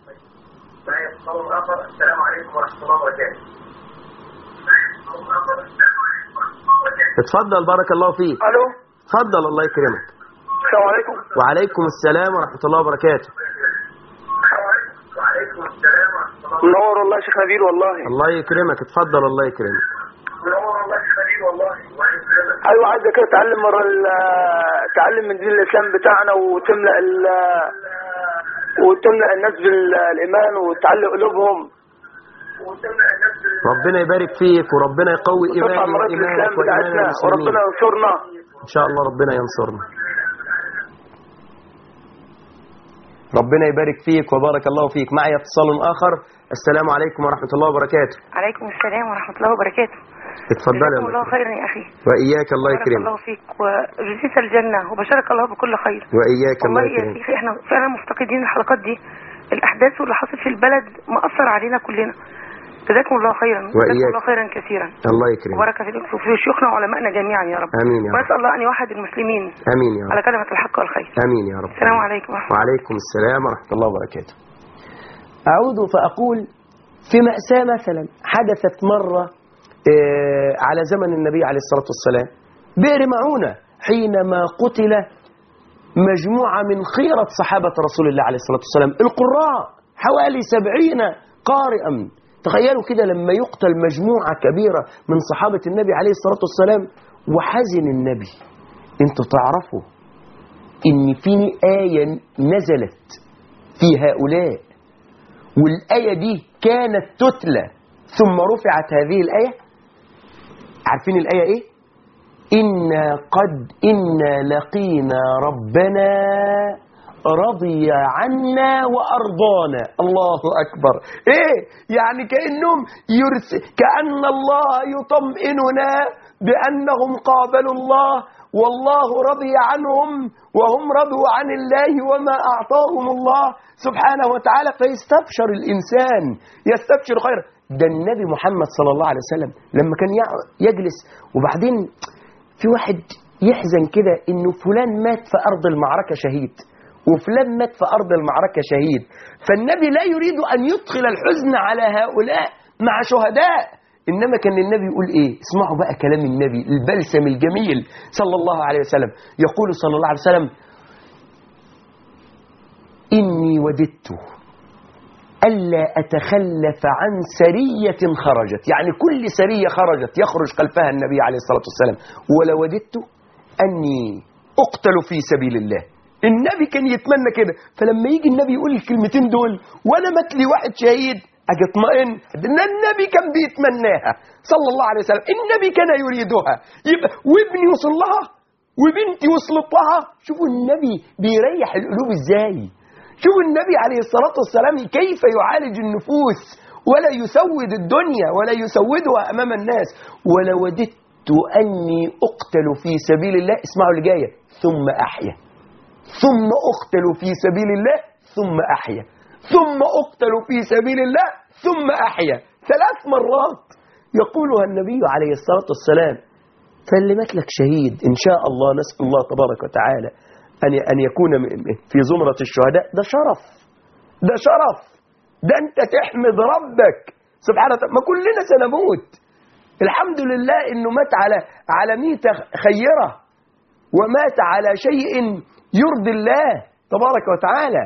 اتفضل بارك الله فيك الو اتفضل الله يكرمك السلام عليكم وعليكم السلام ورحمه الله وبركاته منور والله يا شيخ نبيل والله الله يكرمك اتفضل الله يكرمك ايوه عايزك كده تعلم مره ال- تعلم من دين الاسلام بتاعنا وتملا ال وتملا الناس بالايمان وتعلق قلوبهم ربنا يبارك فيك وربنا يقوي وترفع ايماني مرات وايمانك الاسلام وايمان بتاعتنا المسلمين وربنا ينصرنا ان شاء الله ربنا ينصرنا ربنا يبارك فيك وبارك الله فيك معي اتصال اخر السلام عليكم ورحمه الله وبركاته عليكم السلام ورحمة الله وبركاته اتفضل جزاكم يا الله الله خيرا يا أخي واياك الله بارك يكرمك الله فيك وجزيت الجنة وبشرك الله بكل خير واياك الله والله يا يكرمك شيخي احنا فعلا مفتقدين الحلقات دي الأحداث واللي حصل في البلد مأثر علينا كلنا جزاكم الله خيرا جزاكم وإياك. الله خيرا كثيرا الله يكرمك وبارك في في شيوخنا وعلمائنا جميعا يا رب امين يا رب ونسأل الله أن يوحد المسلمين امين يا على رب كلمة الحق والخير امين يا رب السلام عليكم ورحمة الله وعليكم السلام ورحمة الله وبركاته أعود فأقول في مأساة مثلا حدثت مرة آه، على زمن النبي عليه الصلاة والسلام بئر معونة حينما قتل مجموعة من خيرة صحابة رسول الله عليه الصلاة والسلام القراء حوالي سبعين قارئا تخيلوا كده لما يقتل مجموعة كبيرة من صحابة النبي عليه الصلاة والسلام وحزن النبي انتوا تعرفوا ان في آية نزلت في هؤلاء والآية دي كانت تتلى ثم رفعت هذه الآية عارفين الآية إيه إنا قد إنا لقينا ربنا رضي عنا وأرضانا الله أكبر إيه يعني كأنهم يرس كأن الله يطمئننا بأنهم قابلوا الله والله رضي عنهم وهم رضوا عن الله وما أعطاهم الله سبحانه وتعالى فيستبشر الإنسان يستبشر خيرا ده النبي محمد صلى الله عليه وسلم لما كان يع- يجلس وبعدين في واحد يحزن كده انه فلان مات في ارض المعركه شهيد وفلان مات في ارض المعركه شهيد فالنبي لا يريد ان يدخل الحزن على هؤلاء مع شهداء انما كان النبي يقول ايه اسمعوا بقى كلام النبي البلسم الجميل صلى الله عليه وسلم يقول صلى الله عليه وسلم اني وددت ألا أتخلف عن سرية خرجت يعني كل سرية خرجت يخرج خلفها النبي عليه الصلاة والسلام ولوددت أني أقتل في سبيل الله النبي كان يتمنى كده فلما يجي النبي يقول الكلمتين دول وانا مات لي واحد شهيد اجي اطمئن ان النبي كان بيتمناها صلى الله عليه وسلم النبي كان يريدها يبقى وابني وصل لها وبنتي وصلت لها شوفوا النبي بيريح القلوب ازاي شوفوا النبي عليه الصلاة والسلام كيف يعالج النفوس ولا يسود الدنيا ولا يسودها أمام الناس ولوددت أني أقتل في سبيل الله اسمعوا اللي جاية ثم أحيا ثم أقتل في سبيل الله ثم أحيا ثم أقتل في سبيل الله ثم أحيا ثلاث مرات يقولها النبي عليه الصلاة والسلام فاللي مات لك شهيد إن شاء الله نسأل الله تبارك وتعالى أن أن يكون م- في زمرة الشهداء ده شرف ده شرف ده أنت تحمد ربك سبحانه وتعالى ما كلنا سنموت الحمد لله إنه مات على على ميتة خيرة ومات على شيء يرضي الله تبارك وتعالى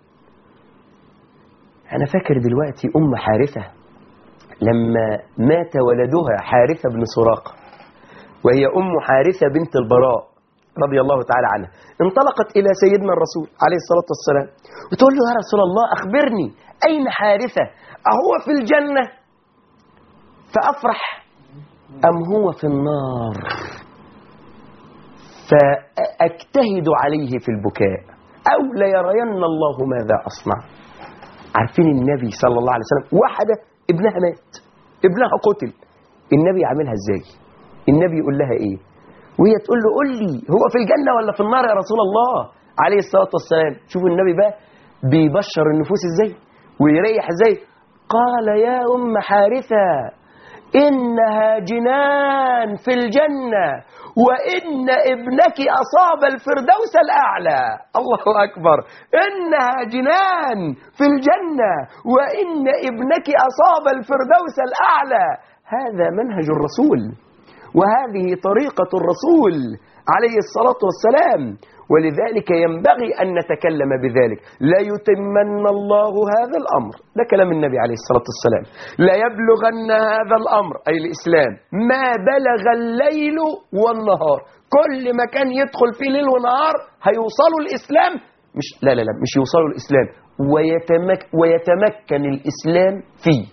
أنا فاكر دلوقتي أم حارثة لما مات ولدها حارثة بن سراقة وهي أم حارثة بنت البراء رضي الله تعالى عنها انطلقت إلى سيدنا الرسول عليه الصلاة والسلام وتقول له يا رسول الله أخبرني أين حارثة أهو في الجنة فأفرح أم هو في النار فأجتهد عليه في البكاء أو ليرين الله ماذا أصنع عارفين النبي صلى الله عليه وسلم واحدة ابنها مات ابنها قتل النبي يعملها ازاي النبي يقول لها ايه وهي تقول له قول لي هو في الجنة ولا في النار يا رسول الله عليه الصلاة والسلام شوفوا النبي بقى بيبشر النفوس ازاي ويريح ازاي قال يا أم حارثة إنها جنان في الجنة وإن ابنك أصاب الفردوس الأعلى الله أكبر إنها جنان في الجنة وإن ابنك أصاب الفردوس الأعلى هذا منهج الرسول وهذه طريقة الرسول عليه الصلاة والسلام ولذلك ينبغي أن نتكلم بذلك لا يتمن الله هذا الأمر ده كلام النبي عليه الصلاة والسلام لا يبلغن هذا الأمر أي الإسلام ما بلغ الليل والنهار كل ما كان يدخل فيه ليل ونهار هيوصلوا الإسلام مش لا لا لا مش يوصلوا الإسلام ويتمك ويتمكن الإسلام فيه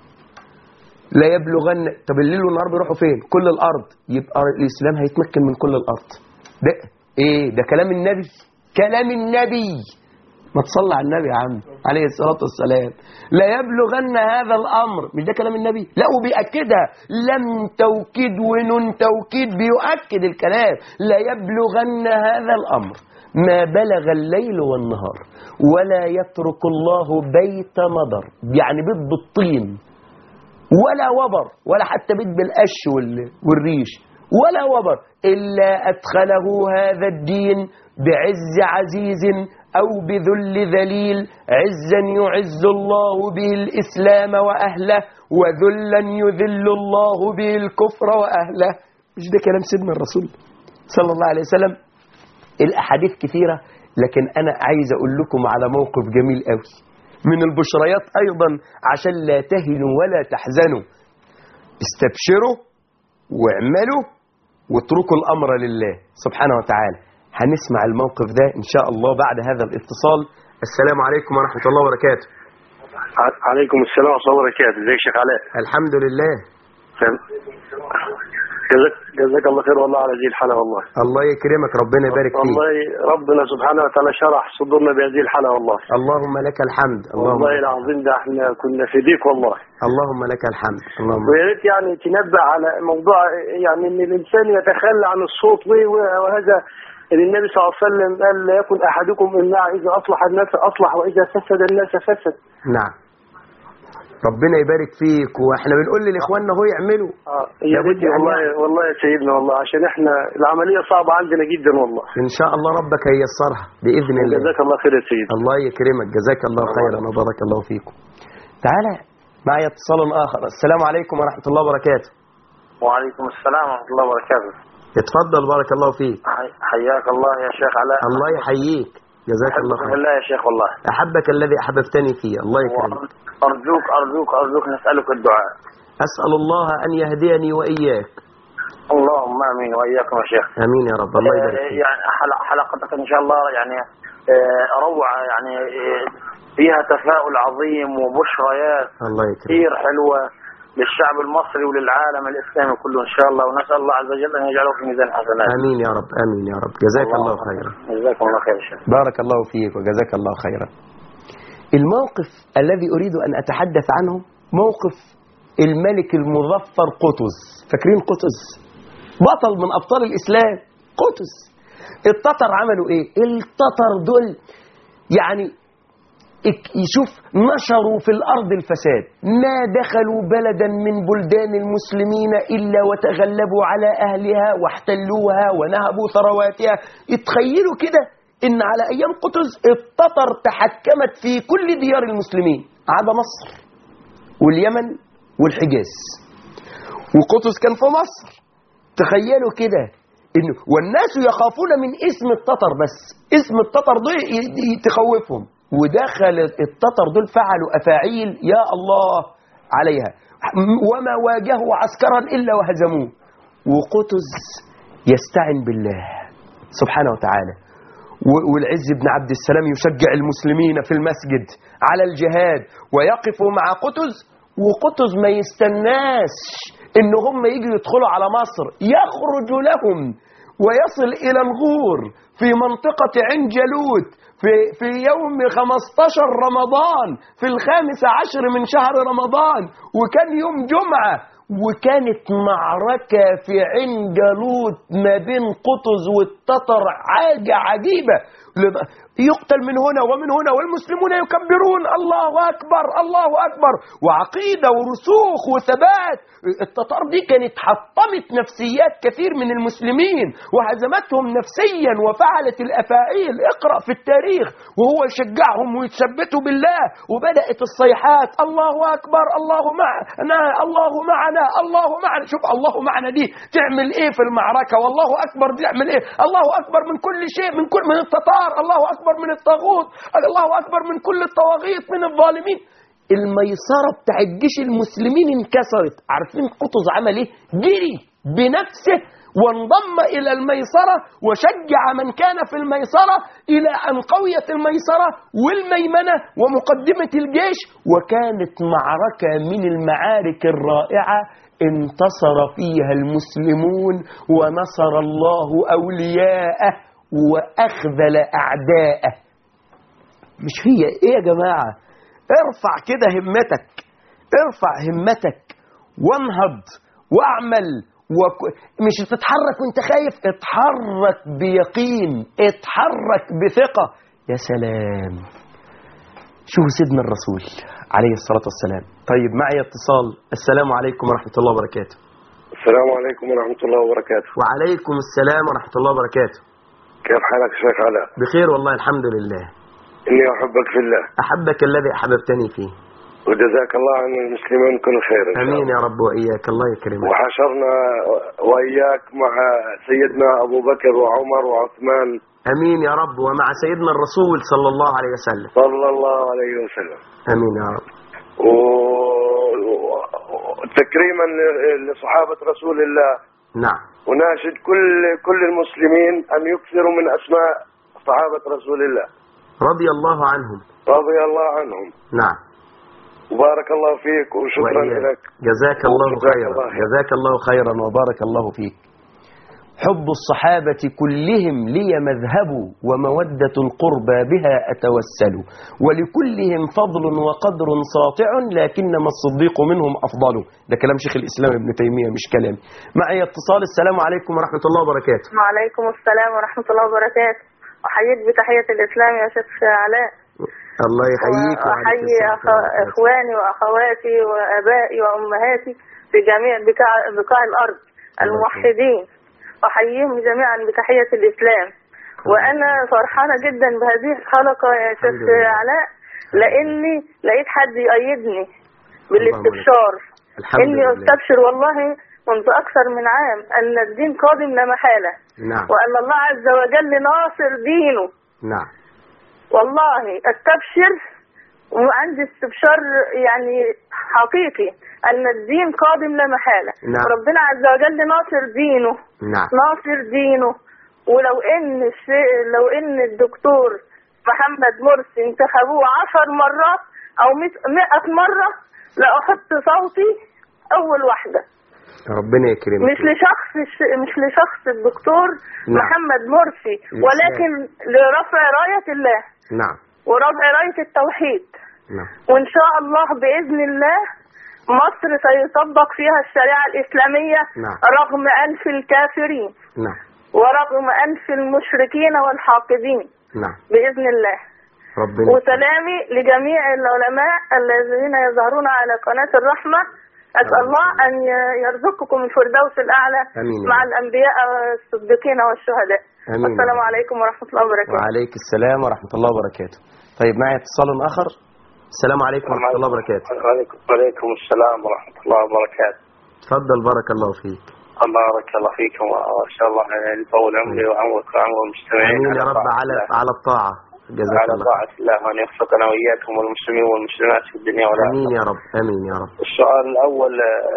لا يبلغن طب الليل والنهار بيروحوا فين كل الارض يبقى الاسلام هيتمكن من كل الارض ده ايه ده كلام النبي كلام النبي ما تصلي على النبي يا عم عليه الصلاه والسلام لا يبلغن هذا الامر مش ده كلام النبي لا وبيأكدها لم توكيد ونون توكيد بيؤكد الكلام لا يبلغن هذا الامر ما بلغ الليل والنهار ولا يترك الله بيت مضر يعني بيت بالطين ولا وبر ولا حتى بيت بالقش وال- والريش ولا وبر إلا أدخله هذا الدين بعز عزيز أو بذل ذليل عزا يعز الله به الإسلام وأهله وذلا يذل الله به الكفر وأهله مش ده كلام سيدنا الرسول صلى الله عليه وسلم الأحاديث كثيرة لكن أنا عايز أقول لكم على موقف جميل قوي من البشريات أيضا عشان لا تهنوا ولا تحزنوا استبشروا واعملوا واتركوا الأمر لله سبحانه وتعالى هنسمع الموقف ده إن شاء الله بعد هذا الاتصال السلام عليكم ورحمة الله وبركاته ع- عليكم السلام ورحمه الله وبركاته ازيك يا شيخ علاء الحمد لله فهم- جزاك جزاك الله خير والله على هذه الحلقه والله الله يكرمك ربنا يبارك فيك والله ربنا سبحانه وتعالى شرح صدورنا بهذه الحلقه والله اللهم لك الحمد اللهم والله العظيم ده احنا كنا في ضيق والله اللهم لك الحمد اللهم ويا ريت يعني تنبه على موضوع يعني ان الانسان يتخلى عن الصوت و- و- وهذا اللي النبي صلى الله عليه وسلم قال لا يكن احدكم امناع اذا اصلح الناس اصلح واذا فسد الناس فسد نعم ربنا يبارك فيك واحنا بنقول لاخواننا هو يعملوا اه يا لابد ريت أن والله يعمل. والله يا سيدنا والله عشان احنا العمليه صعبه عندنا جدا والله ان شاء الله ربك هيسرها باذن الله جزاك الله خير يا سيدي الله يكرمك جزاك الله خيرا وبارك الله فيكم تعالى معي اتصال اخر السلام عليكم ورحمه الله وبركاته وعليكم السلام ورحمة الله وبركاته اتفضل بارك الله فيك حي- حياك الله يا شيخ علاء الله يحييك جزاك الله أحبك خير بالله يا شيخ والله احبك الذي احببتني فيه الله يكرمك أرجوك أرجوك أرجوك نسألك الدعاء اسال الله ان يهديني واياك اللهم آمين وإياكم يا شيخ امين يا رب الله يبارك آه، فيك يعني حلق- حلقتك إن شاء الله يعني آه، روعة يعني آه، فيها تفاؤل عظيم وبشريات الله يكرمك كثير حلوة للشعب المصري وللعالم الإسلامي كله إن شاء الله ونسأل الله عز وجل أن يجعله في ميزان حسناته امين يا رب امين يا رب جزاك الله خيرا جزاكم الله خير يا شيخ بارك الله فيك وجزاك الله خيرا الموقف الذي أريد أن أتحدث عنه موقف الملك المظفر قطز فاكرين قطز بطل من أبطال الإسلام قطز التتر عملوا إيه التتر دول يعني اك- يشوف نشروا في الأرض الفساد ما دخلوا بلدا من بلدان المسلمين إلا وتغلبوا على أهلها واحتلوها ونهبوا ثرواتها اتخيلوا كده إن على أيام قطز التتر تحكمت في كل ديار المسلمين عدا مصر واليمن والحجاز وقطز كان في مصر تخيلوا كده إنه والناس يخافون من اسم التتر بس اسم التتر ده ي- ي- تخوفهم ودخل التتر دول فعلوا أفاعيل يا الله عليها وما واجهوا عسكرا إلا وهزموه وقطز يستعن بالله سبحانه وتعالى و- والعز بن عبد السلام يشجع المسلمين في المسجد على الجهاد ويقفوا مع قطز وقطز ما يستناش ان هم يجوا يدخلوا على مصر يخرج لهم ويصل الى الغور في منطقة عين جالوت في, في يوم 15 رمضان في الخامس عشر من شهر رمضان وكان يوم جمعة وكانت معركة في عين جالوت ما بين قطز والتتر حاجة عجيبة لد- يقتل من هنا ومن هنا والمسلمون يكبرون الله أكبر الله أكبر وعقيدة ورسوخ وثبات التتار دي كانت حطمت نفسيات كثير من المسلمين وهزمتهم نفسيا وفعلت الأفاعيل اقرأ في التاريخ وهو يشجعهم ويتثبتوا بالله وبدأت الصيحات الله أكبر الله معنا الله معنا الله معنا شوف الله معنا دي تعمل ايه في المعركة والله أكبر دي تعمل ايه الله أكبر من كل شيء من كل من التتار الله أكبر من الطاغوت الله أكبر من كل الطواغيت من الظالمين الميسرة بتاع الجيش المسلمين انكسرت عارفين قطز عمل ايه جري بنفسه وانضم إلى الميسرة وشجع من كان في الميسرة إلى أن قويت الميسرة والميمنة ومقدمة الجيش وكانت معركة من المعارك الرائعة انتصر فيها المسلمون ونصر الله أولياءه وأخذل أعداءه مش هي إيه يا جماعة ارفع كده همتك ارفع همتك وانهض واعمل وك... مش تتحرك وانت خايف اتحرك بيقين اتحرك بثقة يا سلام شوفوا سيدنا الرسول عليه الصلاة والسلام طيب معي اتصال السلام عليكم ورحمة الله وبركاته السلام عليكم ورحمة الله وبركاته وعليكم السلام ورحمة الله وبركاته كيف حالك شيخ علاء بخير والله الحمد لله إني أحبك في الله أحبك الذي أحببتني فيه وجزاك الله عن المسلمين كل خير إن شاء أمين الله. يا رب وإياك الله يكرمك وحشرنا وإياك مع سيدنا أبو بكر وعمر وعثمان أمين يا رب ومع سيدنا الرسول صلى الله عليه وسلم صلى الله عليه وسلم أمين يا رب و- وتكريما ل- لصحابة رسول الله نعم وناشد كل كل المسلمين أن يكثروا من أسماء صحابة رسول الله رضي الله عنهم رضي الله عنهم نعم وبارك الله فيك وشكرا وإياك. لك جزاك الله جزاك خيرا الله خير. جزاك الله خيرا وبارك الله فيك حب الصحابة كلهم لي مذهب ومودة القربى بها أتوسل ولكلهم فضل وقدر ساطع لكنما الصديق منهم أفضل ده كلام شيخ الإسلام ابن تيمية مش كلامي معي اتصال السلام عليكم ورحمة الله وبركاته وعليكم السلام ورحمة الله وبركاته أحييك بتحية الإسلام يا شيخ علاء الله يحييك وعليكم وأحيي السلام أخ- إخواني وأخواتي وآبائي وأمهاتي في جميع بقاع, بقاع الأرض الموحدين أحييهم جميعا بتحية الإسلام وأنا فرحانة جدا بهذه الحلقة يا شيخ الحمد لله. علاء لأني لقيت حد يؤيدني بالاستبشار الحمد إني لله أستبشر والله منذ أكثر من عام أن الدين قادم لا محالة نعم وأن الله عز وجل ناصر دينه نعم والله استبشر وعندي استبشار يعني حقيقي ان الدين قادم لا محاله نعم. ربنا عز وجل ناصر دينه نعم ناصر دينه ولو ان الشيء لو ان الدكتور محمد مرسي انتخبوه عشر مرات او مئة مئة مرة لأحط صوتي أول واحدة ربنا يكرمك مش لشخص الش- مش لشخص الدكتور نعم. محمد مرسي الإسلام. ولكن لرفع راية الله نعم ورفع راية التوحيد نعم وإن شاء الله بإذن الله مصر سيطبق فيها الشريعة الإسلامية نعم. رغم أنف الكافرين نعم ورغم أنف المشركين والحاقدين نعم بإذن الله ربنا وسلامي لجميع العلماء الذين يظهرون على قناة الرحمة أسأل آمين. الله أن ي- يرزقكم الفردوس الأعلى آمين. مع الأنبياء والصديقين والشهداء آمين. والسلام عليكم ورحمة الله وبركاته وعليك السلام ورحمة الله وبركاته طيب معي اتصال آخر السلام عليكم ورحمة الله وبركاته وعليكم وعليكم السلام ورحمة الله وبركاته تفضل بارك الله فيك بارك الله فيكم وإن شاء الله يطول عمري وعمرك وعمر المستمعين آمين يا رب طاعة على الله. على الطاعة جزاك على الله طاعة الله وأن يوفقنا وإياكم والمسلمين والمسلمات في الدنيا والآخرة آمين يا رب آمين يا رب السؤال الأول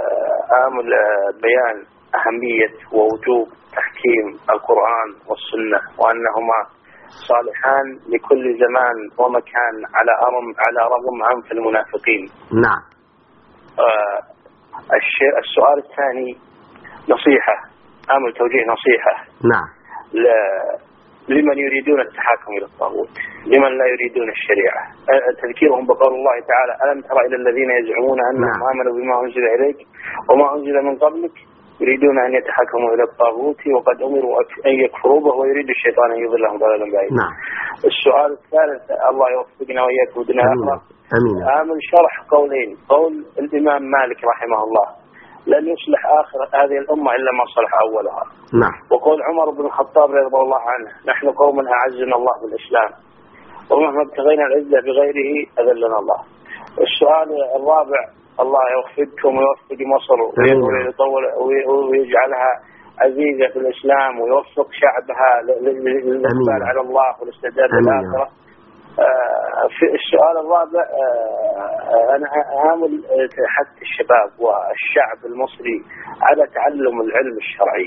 آه، آمل آه، بيان أهمية ووجوب تحكيم القرآن والسنة وأنهما صالحان لكل زمان ومكان على أرم على رغم عنف المنافقين نعم آه، الشيء السؤال الثاني نصيحة آمل توجيه نصيحة نعم ل- لمن يريدون التحاكم إلى الطاغوت لمن لا يريدون الشريعة أه، تذكيرهم بقول الله تعالى ألم تر إلى الذين يزعمون أنهم نعم. آمنوا بما أنزل إليك وما أنزل من قبلك يريدون أن يتحكموا إلى الطاغوت وقد أمروا أن يكفروا به ويريد الشيطان أن يضلهم ضلالا بعيدا نعم السؤال الثالث الله يوفقنا وإياك ودنا أمين أقرأ أمين آمن شرح قولين قول الإمام مالك رحمه الله لن يصلح آخر هذه الأمة إلا ما صلح أولها نعم وقول عمر بن الخطاب رضي الله عنه نحن قوم أعزنا الله بالإسلام ومهما ابتغينا العزة بغيره أذلنا الله السؤال الرابع الله يوفقكم ويوفق مصر آمين. ويطول ويجعلها عزيزة في الإسلام ويوفق شعبها ل- ل- ل- للإقبال آمين. على الله والاستعداد آمين. للآخرة آه، في السؤال الرابع آه، أنا آمل آه، حث الشباب والشعب المصري على تعلم العلم الشرعي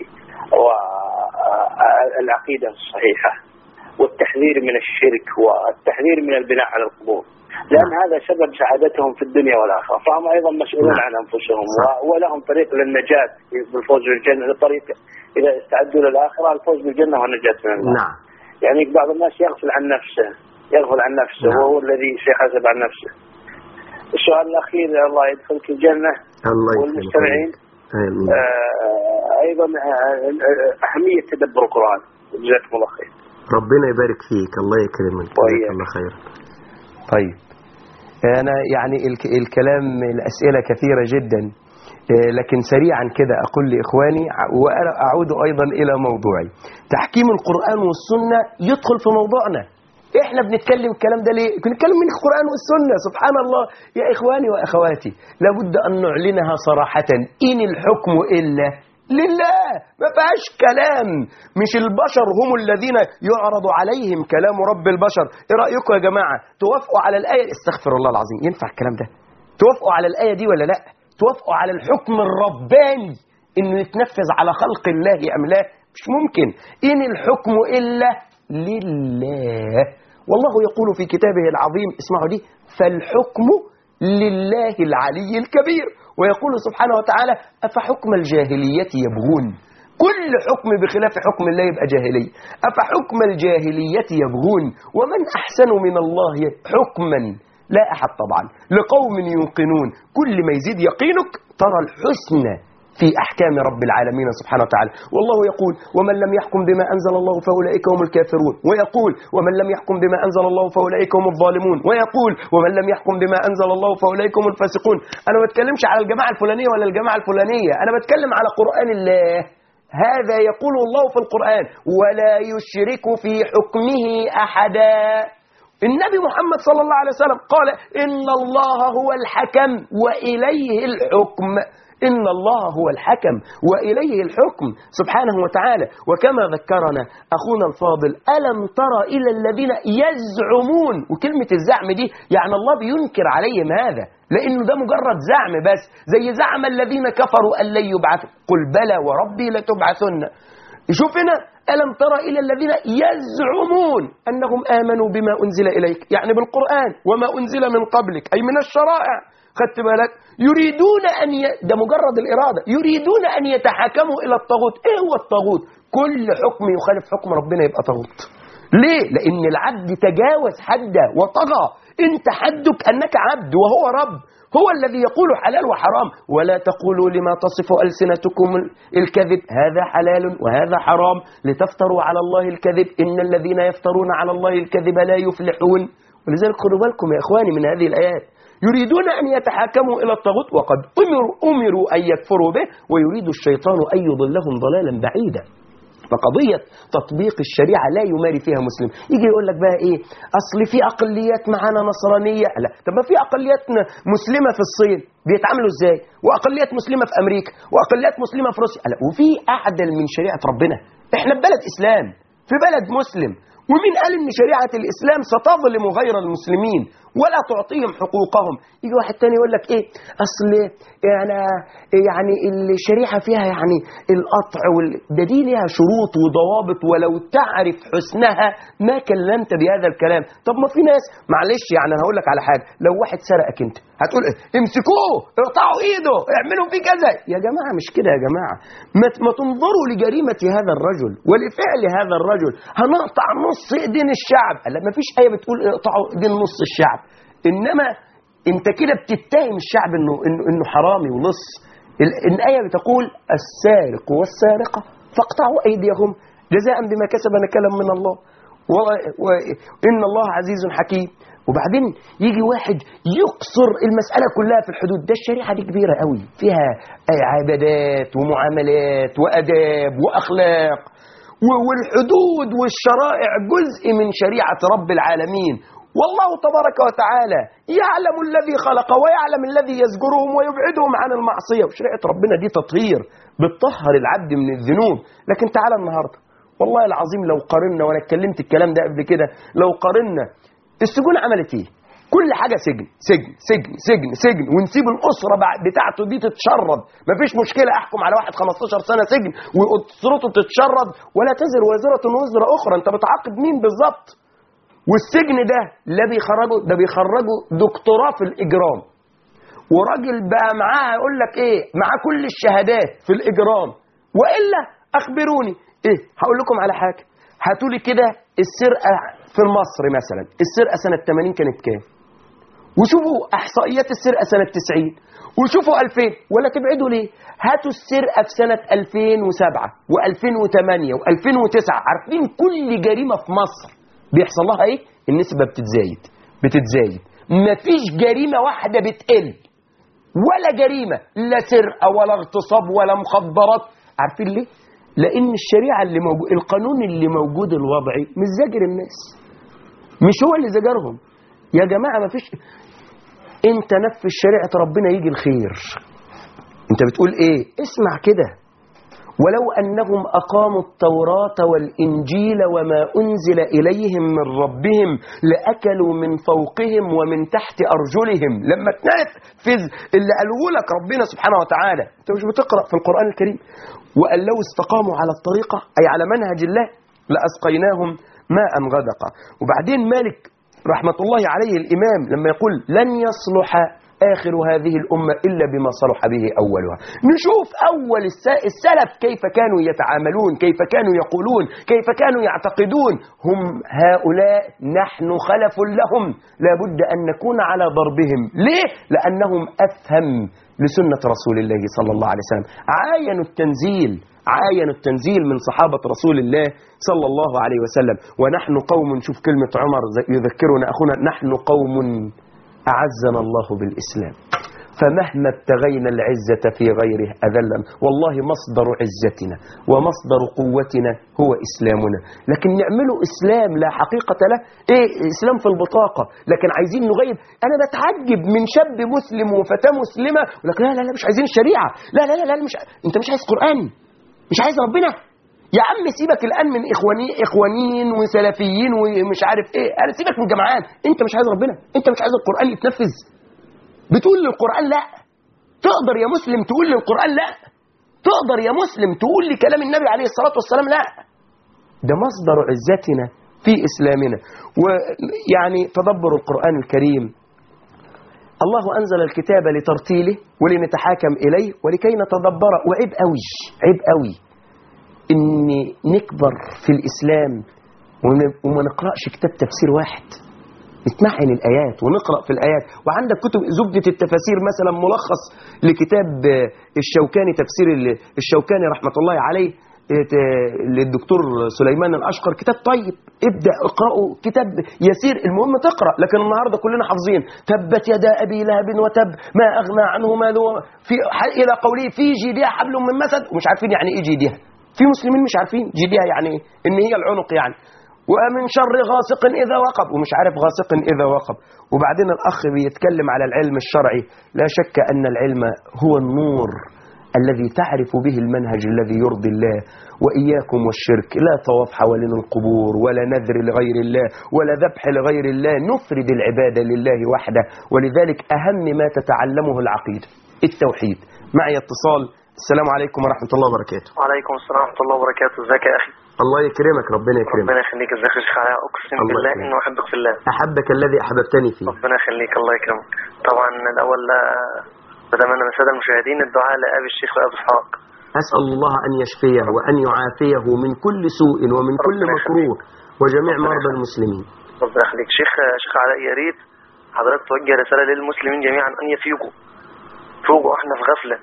والعقيدة الصحيحة والتحذير من الشرك والتحذير من البناء على القبور لأن هذا سبب سعادتهم في الدنيا والآخرة فهم أيضا مسؤولون نعم. عن أنفسهم صح. و- ولهم طريق للنجاة بالفوز بالجنة الطريق إذا استعدوا للآخرة الفوز بالجنة والنجاة من النار نعم يعني بعض الناس يغفل عن نفسه يغفل عن نفسه نعم. وهو الذي سيحاسب عن نفسه السؤال الأخير الله يدخلك الجنة الله يسلمك والمستمعين آمين آه، أيضا آه، آه، أهمية تدبر القرآن جزاكم الله خير ربنا يبارك فيك الله يكرمك جزاك وإياك. الله خير طيب أنا يعني الك- الكلام الأسئلة كثيرة جدا آه، لكن سريعا كده أقول لإخواني ع- وأنا أعود أيضا إلى موضوعي تحكيم القرآن والسنة يدخل في موضوعنا احنا بنتكلم الكلام ده ليه بنتكلم من القرآن والسنة سبحان الله يا إخواني وأخواتي لابد أن نعلنها صراحة إن الحكم إلا لله ما فيهاش كلام مش البشر هم الذين يعرض عليهم كلام رب البشر ايه رايكم يا جماعه توافقوا على الايه استغفر الله العظيم ينفع الكلام ده توافقوا على الايه دي ولا لا توافقوا على الحكم الرباني انه يتنفذ على خلق الله ام لا مش ممكن ان الحكم الا لله والله يقول في كتابه العظيم اسمعوا دي فالحكم لله العلي الكبير ويقول سبحانه وتعالى أفحكم الجاهلية يبغون كل حكم بخلاف حكم الله يبقى جاهلية أفحكم الجاهلية يبغون ومن أحسن من الله حكما لا أحد طبعا لقوم يوقنون كل ما يزيد يقينك ترى الحسن في أحكام رب العالمين سبحانه وتعالى والله يقول ومن لم يحكم بما أنزل الله فأولئك هم الكافرون ويقول ومن لم يحكم بما أنزل الله فأولئك هم الظالمون ويقول ومن لم يحكم بما أنزل الله فأولئك هم الفاسقون أنا ما بتكلمش على الجماعة الفلانية ولا الجماعة الفلانية أنا بتكلم على قرآن الله هذا يقول الله في القرآن ولا يشرك في حكمه أحدا النبي محمد صلى الله عليه وسلم قال إن الله هو الحكم وإليه الحكم إن الله هو الحكم وإليه الحكم سبحانه وتعالى وكما ذكرنا أخونا الفاضل ألم ترى إلى الذين يزعمون وكلمة الزعم دي يعني الله بينكر عليهم هذا لأنه ده مجرد زعم بس زي زعم الذين كفروا أن لن يبعثوا قل بلى وربي لتبعثن شوف هنا ألم ترى إلى الذين يزعمون أنهم آمنوا بما أنزل إليك يعني بالقرآن وما أنزل من قبلك أي من الشرائع خدت بالك يريدون أن ي... ده مجرد الإرادة يريدون أن يتحكموا إلى الطاغوت إيه هو الطاغوت كل حكم يخالف حكم ربنا يبقى طاغوت ليه لأن العبد تجاوز حده وطغى انت حدك أنك عبد وهو رب هو الذي يقول حلال وحرام ولا تقولوا لما تصف ألسنتكم الكذب هذا حلال وهذا حرام لتفتروا على الله الكذب إن الذين يفترون على الله الكذب لا يفلحون ولذلك خدوا بالكم يا إخواني من هذه الآيات يريدون أن يتحاكموا إلى الطاغوت وقد أمروا, أمروا أن يكفروا به ويريد الشيطان أن يضلهم ضلالا بعيدا فقضية تطبيق الشريعة لا يماري فيها مسلم يجي يقول لك بقى ايه اصل في اقليات معانا نصرانية لا طب ما في اقليات مسلمة في الصين بيتعاملوا ازاي واقليات مسلمة في امريكا واقليات مسلمة في روسيا لا وفي اعدل من شريعة ربنا احنا في بلد اسلام في بلد مسلم ومين قال ان شريعة الاسلام ستظلم غير المسلمين ولا تعطيهم حقوقهم يجي واحد تاني يقول لك ايه اصل يعني يعني الشريعه فيها يعني القطع وال... ده دي ليها شروط وضوابط ولو تعرف حسنها ما كلمت بهذا الكلام طب ما في ناس معلش يعني انا هقول لك على حاجه لو واحد سرقك انت هتقول إيه؟ امسكوه اقطعوا ايده اعملوا فيه كذا يا جماعه مش كده يا جماعه ما, ما تنظروا لجريمه هذا الرجل ولفعل هذا الرجل هنقطع نص ايدين الشعب لا ما فيش ايه بتقول اقطعوا ايدين نص الشعب انما انت كده بتتهم الشعب انه انه انه حرامي ولص ال- الآية بتقول السارق والسارقة فاقطعوا أيديهم جزاء بما كسب نكالا من الله و- وإن الله عزيز حكيم وبعدين يجي واحد يقصر المسألة كلها في الحدود ده الشريعة دي كبيرة قوي فيها عبادات ومعاملات وأداب وأخلاق و- والحدود والشرائع جزء من شريعة رب العالمين والله تبارك وتعالى يعلم الذي خلق ويعلم الذي يزجرهم ويبعدهم عن المعصية وشريعة ربنا دي تطهير بتطهر العبد من الذنوب لكن تعالى النهاردة والله العظيم لو قارنا وانا اتكلمت الكلام ده قبل كده لو قارنا السجون عملت ايه كل حاجة سجن سجن سجن سجن سجن ونسيب الأسرة بع- بتاعته دي تتشرد مفيش مشكلة أحكم على واحد 15 سنة سجن وأسرته تتشرد ولا تزر وازرة وزر أخرى أنت بتعاقب مين بالظبط والسجن ده لا بيخرجوا ده بيخرجوا دكتوراه في الإجرام وراجل بقى معاه يقول لك إيه معاه كل الشهادات في الإجرام وإلا أخبروني إيه هقول لكم على حاجة هاتوا لي كده السرقة في مصر مثلا السرقة سنة 80 كانت كام وشوفوا احصائيات السرقه سنه 90 وشوفوا 2000 ولا تبعدوا ليه هاتوا السرقه في سنه 2007 و2008 و2009 عارفين كل جريمه في مصر بيحصل لها ايه النسبه بتتزايد بتتزايد مفيش جريمه واحده بتقل ولا جريمه لا سرقه ولا اغتصاب ولا مخدرات عارفين ليه لان الشريعه اللي موجود القانون اللي موجود الوضعي مش زاجر الناس مش هو اللي زجرهم يا جماعه مفيش انت نفذ شريعه ربنا يجي الخير انت بتقول ايه اسمع كده ولو انهم اقاموا التوراه والانجيل وما انزل اليهم من ربهم لاكلوا من فوقهم ومن تحت ارجلهم لما تنفذ اللي قاله لك ربنا سبحانه وتعالى انت مش بتقرا في القران الكريم وان لو استقاموا على الطريقه اي على منهج الله لاسقيناهم ماء غدقا وبعدين مالك رحمة الله عليه الإمام لما يقول لن يصلح آخر هذه الأمة إلا بما صلح به أولها نشوف أول الس- السلف كيف كانوا يتعاملون كيف كانوا يقولون كيف كانوا يعتقدون هم هؤلاء نحن خلف لهم لابد أن نكون على ضربهم ليه؟ لأنهم أفهم لسنة رسول الله صلى الله عليه وسلم عاينوا التنزيل عاينوا التنزيل من صحابة رسول الله صلى الله عليه وسلم ونحن قوم شوف كلمة عمر زي- يذكرنا أخونا نحن قوم أعزنا الله بالإسلام فمهما ابتغينا العزة في غيره أذلنا والله مصدر عزتنا ومصدر قوتنا هو إسلامنا لكن نعمله إسلام لا حقيقة له إيه إسلام في البطاقة لكن عايزين نغير أنا بتعجب من شاب مسلم وفتاة مسلمة ولكن لا لا لا مش عايزين الشريعة لا لا لا, لا مش أنت مش عايز قرآن مش عايز ربنا يا عم سيبك الان من اخواني اخوانيين وسلفيين ومش عارف ايه انا سيبك من الجماعات انت مش عايز ربنا انت مش عايز القران يتنفذ بتقول للقران لا تقدر يا مسلم تقول للقران لا تقدر يا مسلم تقول لكلام النبي عليه الصلاه والسلام لا ده مصدر عزتنا في اسلامنا ويعني تدبر القران الكريم الله أنزل الكتاب لترتيله ولنتحاكم إليه ولكي نتدبر وعيب قوي عيب قوي إن نكبر في الإسلام ون- وما نقرأش كتاب تفسير واحد نتمعن الآيات ونقرأ في الآيات وعندك كتب زبدة التفاسير مثلا ملخص لكتاب آه، الشوكاني تفسير ال- الشوكاني رحمة الله عليه آه، ت- للدكتور سليمان الأشقر كتاب طيب ابدأ اقرأه كتاب يسير المهم تقرأ لكن النهاردة كلنا حافظين تبت يدا أبي لهب وتب ما أغنى عنه ماله في ح- إلى قوله في جيدها حبل من مسد ومش عارفين يعني إيه جيدها في مسلمين مش عارفين جيدها يعني إيه إن هي العنق يعني ومن شر غاسق إذا وقب ومش عارف غاسق إذا وقب وبعدين الأخ بيتكلم على العلم الشرعي لا شك أن العلم هو النور الذي تعرف به المنهج الذي يرضي الله وإياكم والشرك لا طواف حوالين القبور ولا نذر لغير الله ولا ذبح لغير الله نفرد العبادة لله وحده ولذلك أهم ما تتعلمه العقيدة التوحيد معي اتصال السلام عليكم ورحمة الله وبركاته وعليكم السلام ورحمة الله وبركاته ازيك يا أخي الله يكرمك ربنا يكرمك ربنا يخليك ازيك يا شيخ علاء أقسم الله بالله يكرمك. إنه أحبك في الله أحبك الذي أحببتني فيه ربنا يخليك الله يكرمك طبعا الأول آه، بتمنى من السادة المشاهدين الدعاء لأبي الشيخ أبو إسحاق أسأل الله أن يشفيه وأن يعافيه من كل سوء ومن كل ربنا مكروه وجميع ربنا مرضى يخليك. المسلمين ربنا يخليك شيخ شيخ علاء يا ريت حضرتك توجه رسالة للمسلمين جميعا أن يفيقوا فوقوا احنا في غفلة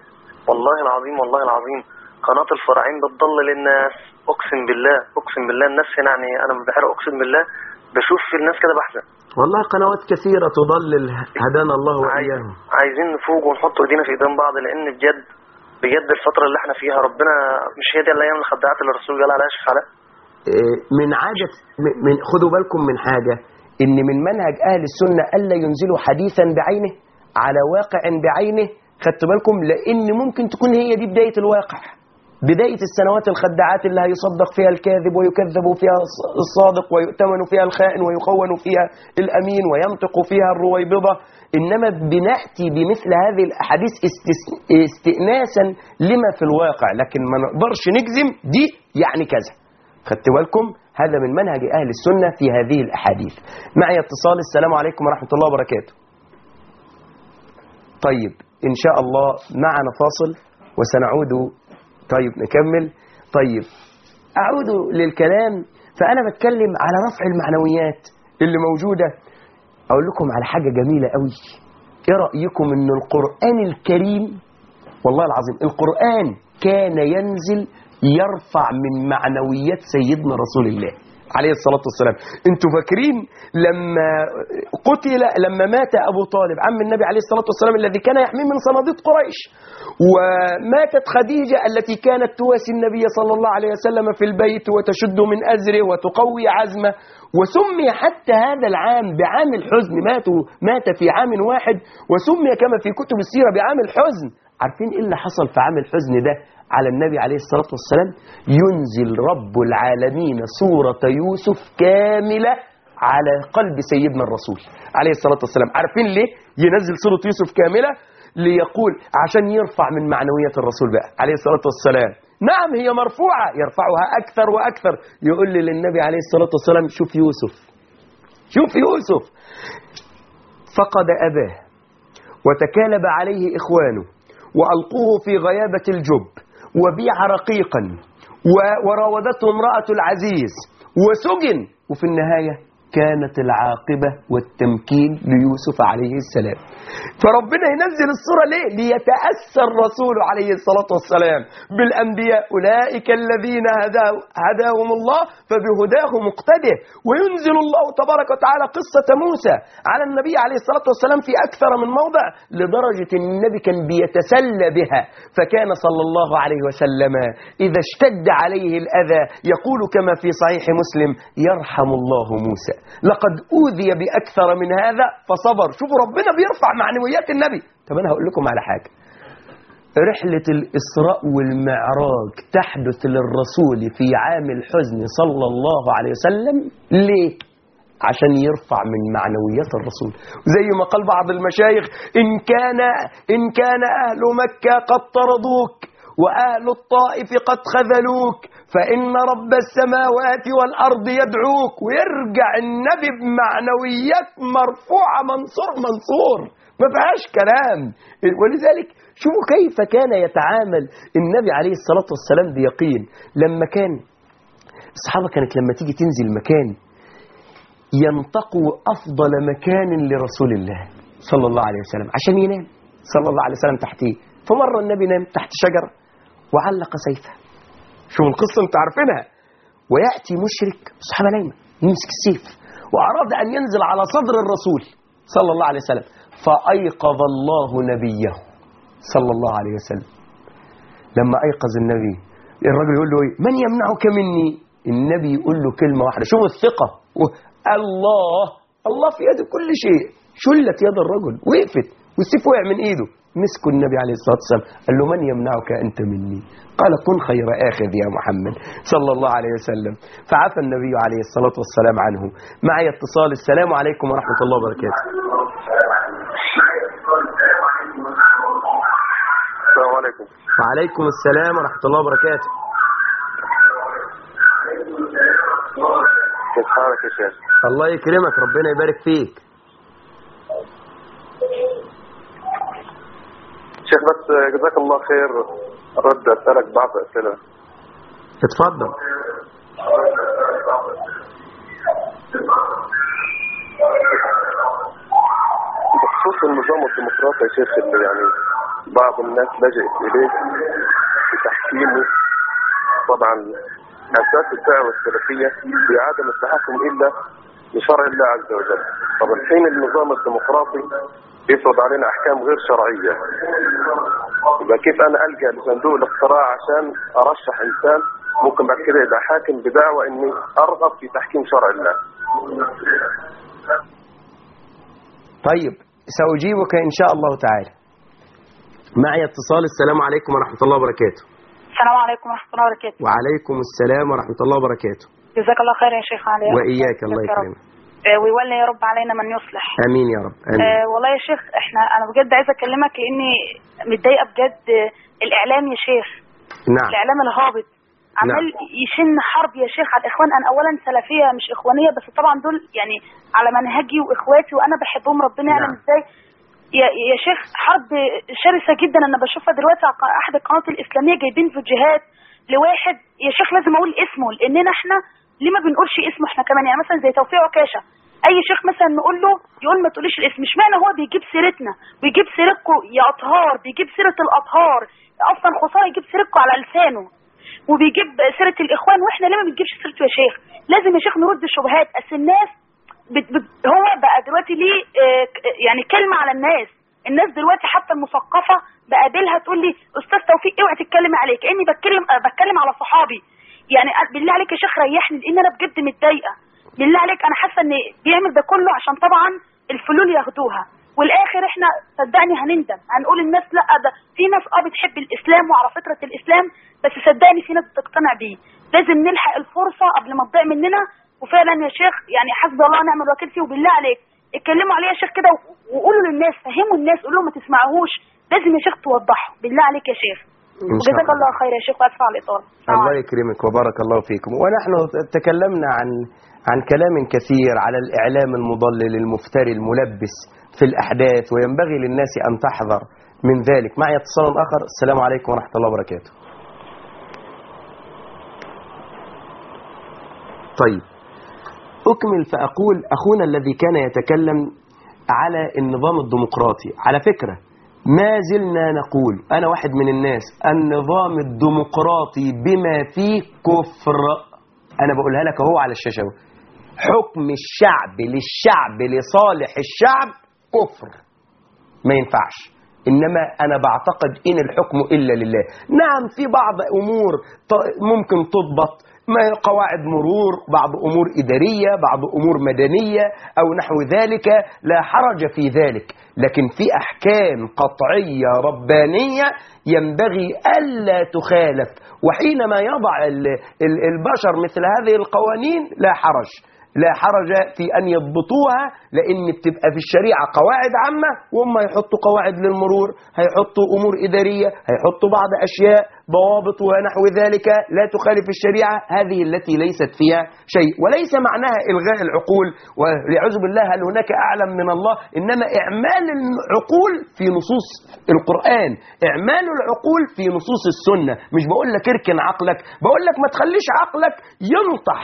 والله العظيم والله العظيم قناة الفرعين بتضلل الناس اقسم بالله اقسم بالله الناس هنا يعني انا بحرق اقسم بالله بشوف في الناس كده بحزن والله قنوات كثيرة تضلل هدانا الله وإياهم عايزين نفوق ونحط ايدينا في ايدين بعض لان بجد بجد الفترة اللي احنا فيها ربنا مش هي دي الايام الخداعات اللي الرسول قال عليها شيخ علاء إيه، من عادة م- من خدوا بالكم من حاجة إن من منهج أهل السنة ألا ينزلوا حديثا بعينه على واقع بعينه خدتوا بالكم لأن ممكن تكون هي دي بداية الواقع بداية السنوات الخداعات اللي هيصدق فيها الكاذب ويكذب فيها الص- الصادق ويؤتمن فيها الخائن ويخون فيها الأمين وينطق فيها الرويبضة إنما بنأتي بمثل هذه الأحاديث استس- استئناسا لما في الواقع لكن ما نقدرش نجزم دي يعني كذا خدت بالكم هذا من منهج أهل السنة في هذه الأحاديث معي اتصال السلام عليكم ورحمة الله وبركاته طيب إن شاء الله معنا فاصل وسنعود طيب نكمل طيب أعود للكلام فأنا بتكلم على رفع المعنويات اللي موجودة أقول لكم على حاجة جميلة قوي إيه رأيكم إن القرآن الكريم والله العظيم القرآن كان ينزل يرفع من معنويات سيدنا رسول الله عليه الصلاة والسلام انتوا فاكرين لما قتل لما مات أبو طالب عم النبي عليه الصلاة والسلام الذي كان يحميه من صناديد قريش وماتت خديجة التي كانت تواسي النبي صلى الله عليه وسلم في البيت وتشد من أزره وتقوي عزمه وسمي حتى هذا العام بعام الحزن ماتوا مات في عام واحد وسمي كما في كتب السيرة بعام الحزن عارفين ايه اللي حصل في عام الحزن ده على النبي عليه الصلاة والسلام ينزل رب العالمين سورة يوسف كاملة على قلب سيدنا الرسول عليه الصلاة والسلام عارفين ليه ينزل سورة يوسف كاملة ليقول عشان يرفع من معنويات الرسول بقى عليه الصلاة والسلام نعم هي مرفوعة يرفعها أكثر وأكثر يقول لي للنبي عليه الصلاة والسلام شوف يوسف شوف يوسف فقد أباه وتكالب عليه إخوانه وألقوه في غيابة الجب وبيع رقيقا و- وراودته امرأة العزيز وسجن وفي النهاية كانت العاقبة والتمكين ليوسف عليه السلام فربنا ينزل الصورة ليه ليتأسى الرسول عليه الصلاة والسلام بالأنبياء أولئك الذين هدا هداهم الله فبهداه مقتده وينزل الله تبارك وتعالى قصة موسى على النبي عليه الصلاة والسلام في أكثر من موضع لدرجة أن النبي كان بيتسلى بها فكان صلى الله عليه وسلم إذا اشتد عليه الأذى يقول كما في صحيح مسلم يرحم الله موسى لقد أوذي بأكثر من هذا فصبر شوفوا ربنا بيرفع معنويات النبي طب أنا هقول لكم على حاجة رحلة الإسراء والمعراج تحدث للرسول في عام الحزن صلى الله عليه وسلم ليه؟ عشان يرفع من معنويات الرسول زي ما قال بعض المشايخ إن كان, إن كان أهل مكة قد طردوك وأهل الطائف قد خذلوك فإن رب السماوات والأرض يدعوك ويرجع النبي بمعنويات مرفوعة منصور منصور ما فيهاش كلام ولذلك شوفوا كيف كان يتعامل النبي عليه الصلاة والسلام بيقين لما كان الصحابة كانت لما تيجي تنزل مكان ينتقوا أفضل مكان لرسول الله صلى الله عليه وسلم عشان ينام صلى الله عليه وسلم تحتيه فمرة النبي نام تحت شجرة وعلق سيفه شو القصة انتوا عارفينها ويأتي مشرك الصحابة نايمة يمسك السيف وأراد أن ينزل على صدر الرسول صلى الله عليه وسلم فأيقظ الله نبيه صلى الله عليه وسلم لما أيقظ النبي الرجل يقول له إيه من يمنعك مني النبي يقول له كلمة واحدة شوف الثقة الله الله في يد كل شيء شلت يد الرجل وقفت والسيف وقع من ايده مسكوا النبي عليه الصلاة والسلام قال له من يمنعك أنت مني قال كن خير آخذ يا محمد صلى الله عليه وسلم فعفى النبي عليه الصلاة والسلام عنه معي اتصال السلام عليكم ورحمة الله وبركاته السلام عليكم وعليكم السلام ورحمة الله وبركاته كيف حالك يا شيخ؟ الله يكرمك ربنا يبارك فيك شيخ بس جزاك الله خير رد أسألك بعض أسئلة اتفضل بخصوص النظام الديمقراطي يا شيخ اللي يعني بعض الناس لجأت إليه في تحكيمه طبعا أساس الدعوة السلفية في عدم التحكم إلا بشرع الله عز وجل طب الحين النظام الديمقراطي يفرض علينا أحكام غير شرعية يبقى كيف أنا ألجأ لصندوق الاقتراع عشان أرشح إنسان ممكن بعد كده يبقى حاكم بدعوة إني أرغب في تحكيم شرع الله طيب سأجيبك إن شاء الله تعالى معي اتصال السلام عليكم ورحمة الله وبركاته السلام عليكم ورحمة الله وبركاته وعليكم السلام ورحمة الله وبركاته جزاك الله خير يا شيخ علي وإياك الله يا رب. يكرمك آه، ويولي يا رب علينا من يصلح آمين يا رب آمين آه والله يا شيخ احنا انا بجد عايزه اكلمك لاني متضايقه بجد آه، الاعلام يا شيخ نعم الاعلام الهابط عمال يشن حرب يا شيخ على الاخوان انا اولا سلفيه مش اخوانيه بس طبعا دول يعني على منهجي واخواتي وانا بحبهم ربنا يعلم نعم. ازاي يا يا شيخ حرب شرسه جدا انا بشوفها دلوقتي على ق- احد القنوات الاسلاميه جايبين فيديوهات لواحد يا شيخ لازم اقول اسمه لاننا احنا ليه ما بنقولش اسمه احنا كمان يعني مثلا زي توفيق عكاشه اي شيخ مثلا نقول له يقول ما تقوليش الاسم مش معنى هو بيجيب سيرتنا ويجيب سيرتكم يا اطهار بيجيب سيره الاطهار اصلا خساره يجيب سيرتكم على لسانه وبيجيب سيره الاخوان واحنا ليه ما بنجيبش سيرته يا شيخ لازم يا شيخ نرد الشبهات اصل الناس بت بت هو بقى دلوقتي ليه آه، ك- يعني كلمه على الناس الناس دلوقتي حتى المثقفه بقابلها تقول لي استاذ توفيق اوعي تتكلمي عليه كاني بتكلم آه، بتكلم على صحابي يعني أ- بالله عليك يا شيخ ريحني لان انا بجد متضايقه بالله عليك انا حاسه ان بيعمل ده كله عشان طبعا الفلول ياخدوها والاخر احنا صدقني هنندم هنقول الناس لا ده في ناس اه بتحب الاسلام وعلى فكره الاسلام بس صدقني في ناس بتقتنع بيه لازم نلحق الفرصه قبل ما تضيع مننا وفعلا يا شيخ يعني حسبي الله ونعم الوكيل فيه وبالله عليك اتكلموا عليه يا شيخ كده و- وقولوا للناس فهموا الناس قولوا لهم ما تسمعوهوش لازم يا شيخ توضحوا بالله عليك يا شيخ إن شاء وجزاك الله خير يا شيخ واسف على الاطاله السلام الله يكرمك وبارك الله فيكم ونحن تكلمنا عن عن كلام كثير على الإعلام المضلل المفتري الملبس في الأحداث وينبغي للناس أن تحذر من ذلك معي اتصال آخر السلام عليكم ورحمة الله وبركاته طيب أكمل فأقول أخونا الذي كان يتكلم على النظام الديمقراطي على فكرة ما زلنا نقول أنا واحد من الناس النظام الديمقراطي بما فيه كفر أنا بقولها لك أهو على الشاشة أهو. حكم الشعب للشعب لصالح الشعب كفر ما ينفعش إنما أنا بعتقد إن الحكم إلا لله نعم في بعض أمور ط- ممكن تضبط ما قواعد مرور بعض أمور إدارية بعض أمور مدنية أو نحو ذلك لا حرج في ذلك لكن في أحكام قطعية ربانية ينبغي ألا تخالف وحينما يضع ال- ال- البشر مثل هذه القوانين لا حرج لا حرج في أن يضبطوها لأن بتبقى في الشريعة قواعد عامة وهم هيحطوا قواعد للمرور هيحطوا أمور إدارية هيحطوا بعض أشياء ضوابط ونحو ذلك لا تخالف الشريعة هذه التي ليست فيها شيء وليس معناها إلغاء العقول والعياذ بالله هل هناك أعلم من الله إنما إعمال العقول في نصوص القرآن إعمال العقول في نصوص السنة مش بقول لك اركن عقلك بقول لك ما تخليش عقلك ينطح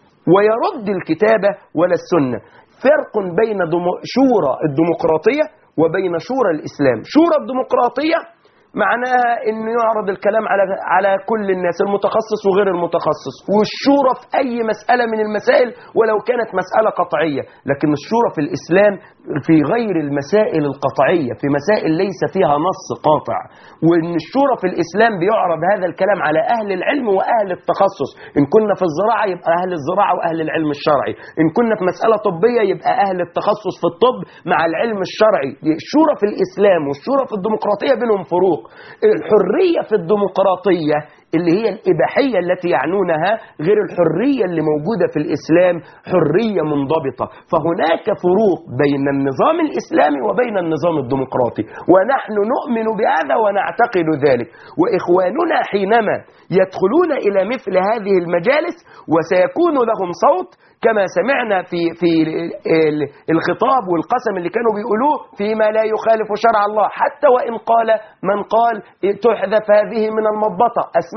ويرد الكتابة ولا السنة فرق بين دمو- شورى الديمقراطية وبين شورى الإسلام شورى الديمقراطية معناها أن يعرض الكلام على على كل الناس المتخصص وغير المتخصص والشورى في أي مسألة من المسائل ولو كانت مسألة قطعية لكن الشورى في الإسلام في غير المسائل القطعية في مسائل ليس فيها نص قاطع وأن الشورى في الإسلام بيعرض هذا الكلام على أهل العلم وأهل التخصص إن كنا في الزراعة يبقى أهل الزراعة وأهل العلم الشرعي إن كنا في مسألة طبية يبقى أهل التخصص في الطب مع العلم الشرعي الشورى في الإسلام والشورى في الديمقراطية بينهم فروق الحرية في الديمقراطية اللي هي الإباحية التي يعنونها غير الحرية اللي موجودة في الإسلام حرية منضبطة فهناك فروق بين النظام الإسلامي وبين النظام الديمقراطي ونحن نؤمن بهذا ونعتقد ذلك وإخواننا حينما يدخلون إلى مثل هذه المجالس وسيكون لهم صوت كما سمعنا في في ال- الخطاب والقسم اللي كانوا بيقولوه فيما لا يخالف شرع الله حتى وإن قال من قال تحذف هذه من المضبطة أسمع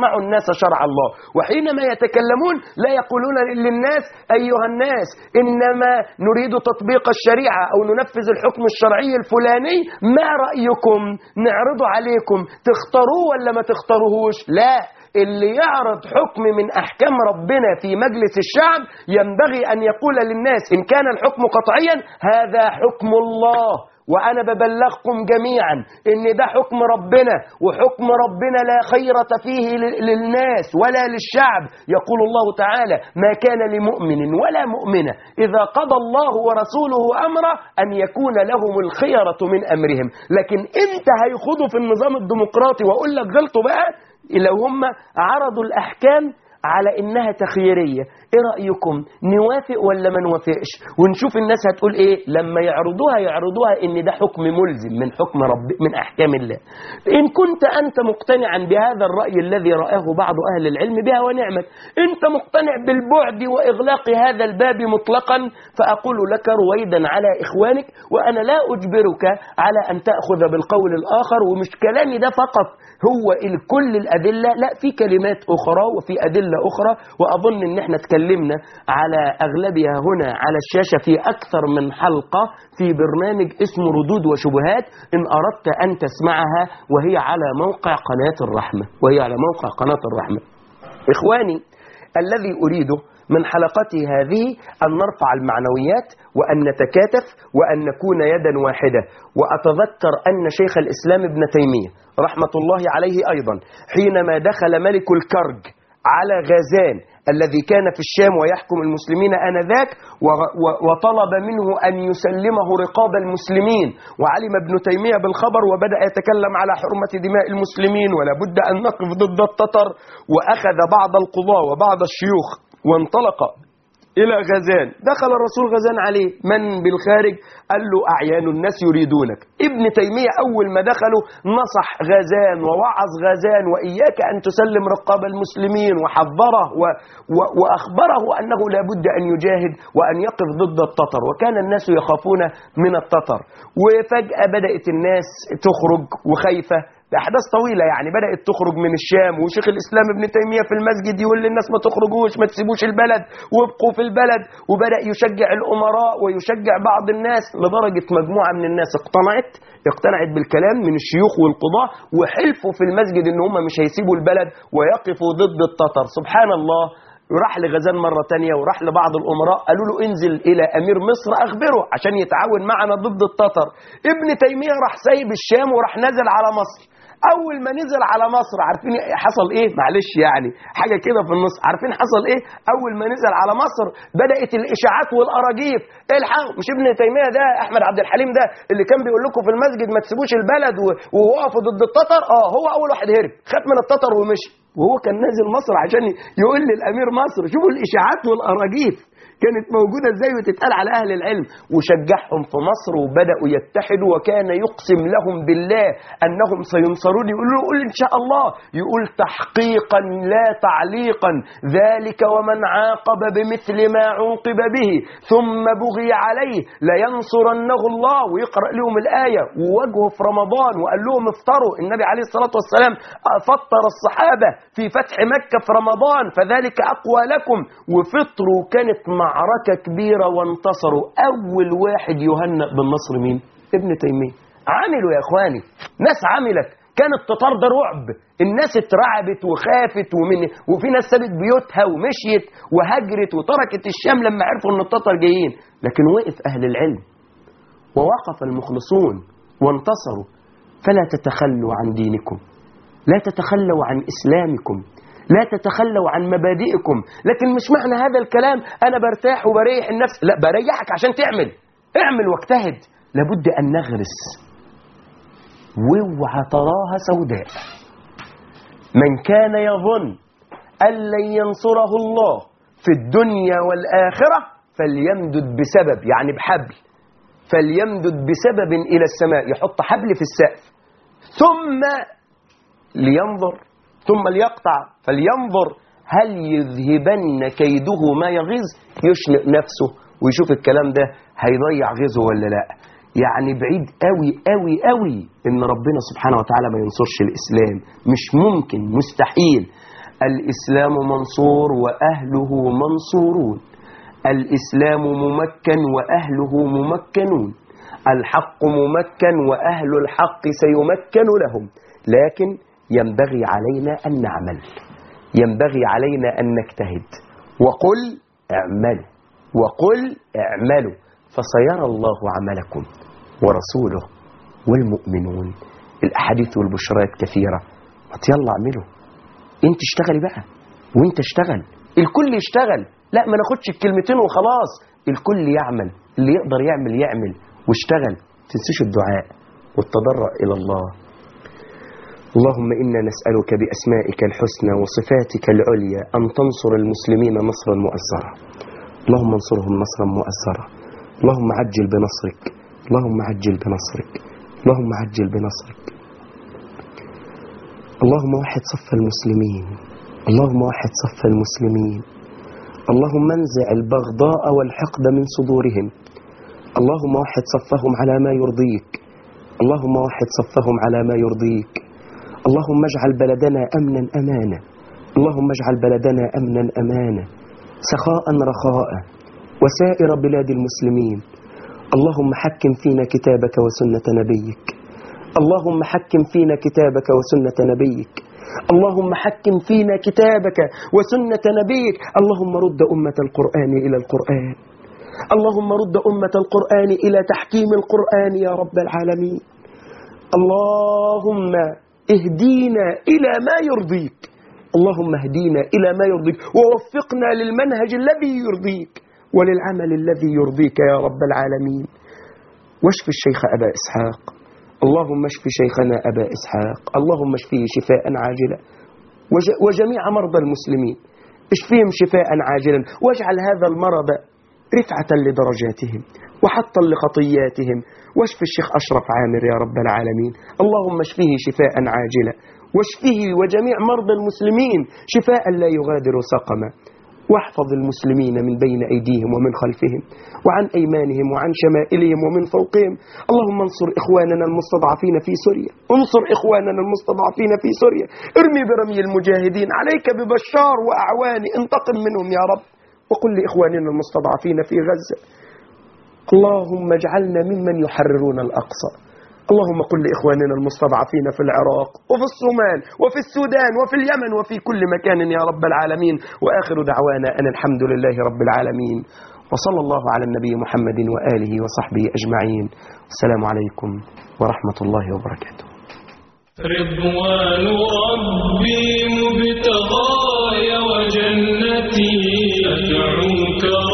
يسمعوا الناس شرع الله وحينما يتكلمون لا يقولون للناس أيها الناس إنما نريد تطبيق الشريعة أو ننفذ الحكم الشرعي الفلاني ما رأيكم نعرضه عليكم تختاروه ولا ما تختاروهوش لا اللي يعرض حكم من أحكام ربنا في مجلس الشعب ينبغي أن يقول للناس إن كان الحكم قطعيا هذا حكم الله وأنا ببلغكم جميعا إن ده حكم ربنا وحكم ربنا لا خيرة فيه ل- للناس ولا للشعب يقول الله تعالى ما كان لمؤمن ولا مؤمنة إذا قضى الله ورسوله أمرا أن يكون لهم الخيرة من أمرهم لكن إمتى هيخوضوا في النظام الديمقراطي وأقول لك غلطوا بقى لو هم عرضوا الأحكام على إنها تخييرية إيه رأيكم نوافق ولا ما نوافقش ونشوف الناس هتقول إيه لما يعرضوها يعرضوها إن ده حكم ملزم من حكم رب من أحكام الله إن كنت أنت مقتنعا بهذا الرأي الذي رآه بعض أهل العلم بها ونعمت أنت مقتنع بالبعد وإغلاق هذا الباب مطلقا فأقول لك رويدا على إخوانك وأنا لا أجبرك على أن تأخذ بالقول الآخر ومش كلامي ده فقط هو كل الأدلة لا في كلمات أخرى وفي أدلة أخرى وأظن أن احنا تكلمنا على أغلبها هنا على الشاشة في أكثر من حلقة في برنامج اسمه ردود وشبهات إن أردت أن تسمعها وهي على موقع قناة الرحمة وهي على موقع قناة الرحمة إخواني الذي أريده من حلقتي هذه أن نرفع المعنويات وأن نتكاتف وأن نكون يدا واحدة وأتذكر أن شيخ الإسلام ابن تيمية رحمة الله عليه أيضا حينما دخل ملك الكرج على غازان الذي كان في الشام ويحكم المسلمين آنذاك و- و- وطلب منه أن يسلمه رقاب المسلمين وعلم ابن تيمية بالخبر وبدأ يتكلم على حرمة دماء المسلمين ولا بد أن نقف ضد التتر وأخذ بعض القضاة وبعض الشيوخ وانطلق إلى غزان دخل الرسول غزان عليه من بالخارج قال له أعيان الناس يريدونك ابن تيمية أول ما دخلوا نصح غزان ووعظ غزان وإياك أن تسلم رقاب المسلمين وحذره و و وأخبره أنه لا بد أن يجاهد وأن يقف ضد التتر وكان الناس يخافون من التتر وفجأة بدأت الناس تخرج وخايفة بأحداث طويلة يعني بدأت تخرج من الشام وشيخ الإسلام ابن تيمية في المسجد يقول للناس ما تخرجوش ما تسيبوش البلد وابقوا في البلد وبدأ يشجع الأمراء ويشجع بعض الناس لدرجة مجموعة من الناس اقتنعت اقتنعت بالكلام من الشيوخ والقضاة وحلفوا في المسجد ان هم مش هيسيبوا البلد ويقفوا ضد التتر سبحان الله وراح لغزان مرة تانية وراح لبعض الأمراء قالوا له انزل إلى أمير مصر أخبره عشان يتعاون معنا ضد التتر ابن تيمية راح سايب الشام وراح نزل على مصر اول ما نزل على مصر عارفين حصل ايه معلش يعني حاجه كده في النص عارفين حصل ايه اول ما نزل على مصر بدات الاشاعات والاراجيف الحقوا مش ابن تيميه ده احمد عبد الحليم ده اللي كان بيقول لكم في المسجد ما تسيبوش البلد و- ووقفوا ضد التتر اه هو اول واحد هرب خد من التتر ومشي وهو كان نازل مصر عشان يقول للامير مصر شوفوا الاشاعات والاراجيف كانت موجودة ازاي وتتقال على أهل العلم وشجعهم في مصر وبدأوا يتحدوا وكان يقسم لهم بالله أنهم سينصرون يقول له قول إن شاء الله يقول تحقيقا لا تعليقا ذلك ومن عاقب بمثل ما عوقب به ثم بغي عليه لينصرنه الله ويقرأ لهم الآية ووجهه في رمضان وقال لهم افطروا النبي عليه الصلاة والسلام فطر الصحابة في فتح مكة في رمضان فذلك أقوى لكم وفطروا كانت معركة كبيرة وانتصروا أول واحد يهنأ بالنصر مين؟ ابن تيمية عملوا يا إخواني ناس عملت كان التتار ده رعب الناس اترعبت وخافت ومن وفي ناس سابت بيوتها ومشيت وهجرت وتركت الشام لما عرفوا ان التتار جايين لكن وقف اهل العلم ووقف المخلصون وانتصروا فلا تتخلوا عن دينكم لا تتخلوا عن اسلامكم لا تتخلوا عن مبادئكم لكن مش معنى هذا الكلام انا برتاح وبريح النفس لا بريحك عشان تعمل اعمل واجتهد لابد ان نغرس واوعى تراها سوداء من كان يظن أن لن ينصره الله في الدنيا والآخرة فليمدد بسبب يعني بحبل فليمدد بسبب إلى السماء يحط حبل في السقف ثم لينظر ثم ليقطع فلينظر هل يذهبن كيده ما يغيظ يشنق نفسه ويشوف الكلام ده هيضيع غيظه ولا لا يعني بعيد قوي قوي قوي ان ربنا سبحانه وتعالى ما ينصرش الاسلام مش ممكن مستحيل الإسلام منصور وأهله منصورون الإسلام ممكن وأهله ممكنون الحق ممكن وأهل الحق سيمكن لهم لكن ينبغي علينا أن نعمل ينبغي علينا أن نجتهد وقل اعملوا وقل اعملوا فسيرى الله عملكم ورسوله والمؤمنون الأحاديث والبشرات كثيرة ما يلا اعملوا انت اشتغلي بقى وانت اشتغل الكل يشتغل لا ما ناخدش الكلمتين وخلاص الكل يعمل اللي يقدر يعمل يعمل واشتغل تنسيش الدعاء والتضرع إلى الله اللهم إنا نسألك بأسمائك الحسنى وصفاتك العليا أن تنصر المسلمين نصرا مؤزرا اللهم انصرهم نصرا مؤزرا اللهم عجل بنصرك اللهم عجل بنصرك اللهم عجل بنصرك اللهم وحد صف المسلمين اللهم وحد صف المسلمين اللهم انزع البغضاء والحقد من صدورهم اللهم وحد صفهم على ما يرضيك اللهم وحد صفهم على ما يرضيك اللهم اجعل بلدنا امنا امانا اللهم اجعل بلدنا امنا امانا سخاء رخاء وسائر بلاد المسلمين اللهم حكم فينا كتابك وسنه نبيك اللهم حكم فينا كتابك وسنه نبيك اللهم حكم فينا كتابك وسنه نبيك اللهم رد امه القران الى القران اللهم رد أمة القرآن إلى تحكيم القرآن يا رب العالمين اللهم اهدينا إلى ما يرضيك اللهم اهدينا إلى ما يرضيك ووفقنا للمنهج الذي يرضيك وللعمل الذي يرضيك يا رب العالمين واشف الشيخ أبا إسحاق اللهم اشف شيخنا أبا إسحاق اللهم اشفيه شفاء عاجلا وج- وجميع مرضى المسلمين اشفيهم شفاء عاجلا واجعل هذا المرض رفعة لدرجاتهم وحطا لخطياتهم واشف الشيخ أشرف عامر يا رب العالمين اللهم اشفيه شفاء عاجلا واشفه وجميع مرضى المسلمين شفاء لا يغادر سقما واحفظ المسلمين من بين أيديهم ومن خلفهم وعن أيمانهم وعن شمائلهم ومن فوقهم اللهم انصر إخواننا المستضعفين في سوريا انصر إخواننا المستضعفين في سوريا ارمي برمي المجاهدين عليك ببشار وأعوان انتقم منهم يا رب وقل لإخواننا المستضعفين في غزة اللهم اجعلنا ممن يحررون الأقصى اللهم قل لإخواننا المستضعفين في العراق وفي الصومال وفي السودان وفي اليمن وفي كل مكان يا رب العالمين وآخر دعوانا أن الحمد لله رب العالمين وصلى الله على النبي محمد وآله وصحبه أجمعين السلام عليكم ورحمة الله وبركاته رضوان ربي مبتغاي وجنتي أدعوك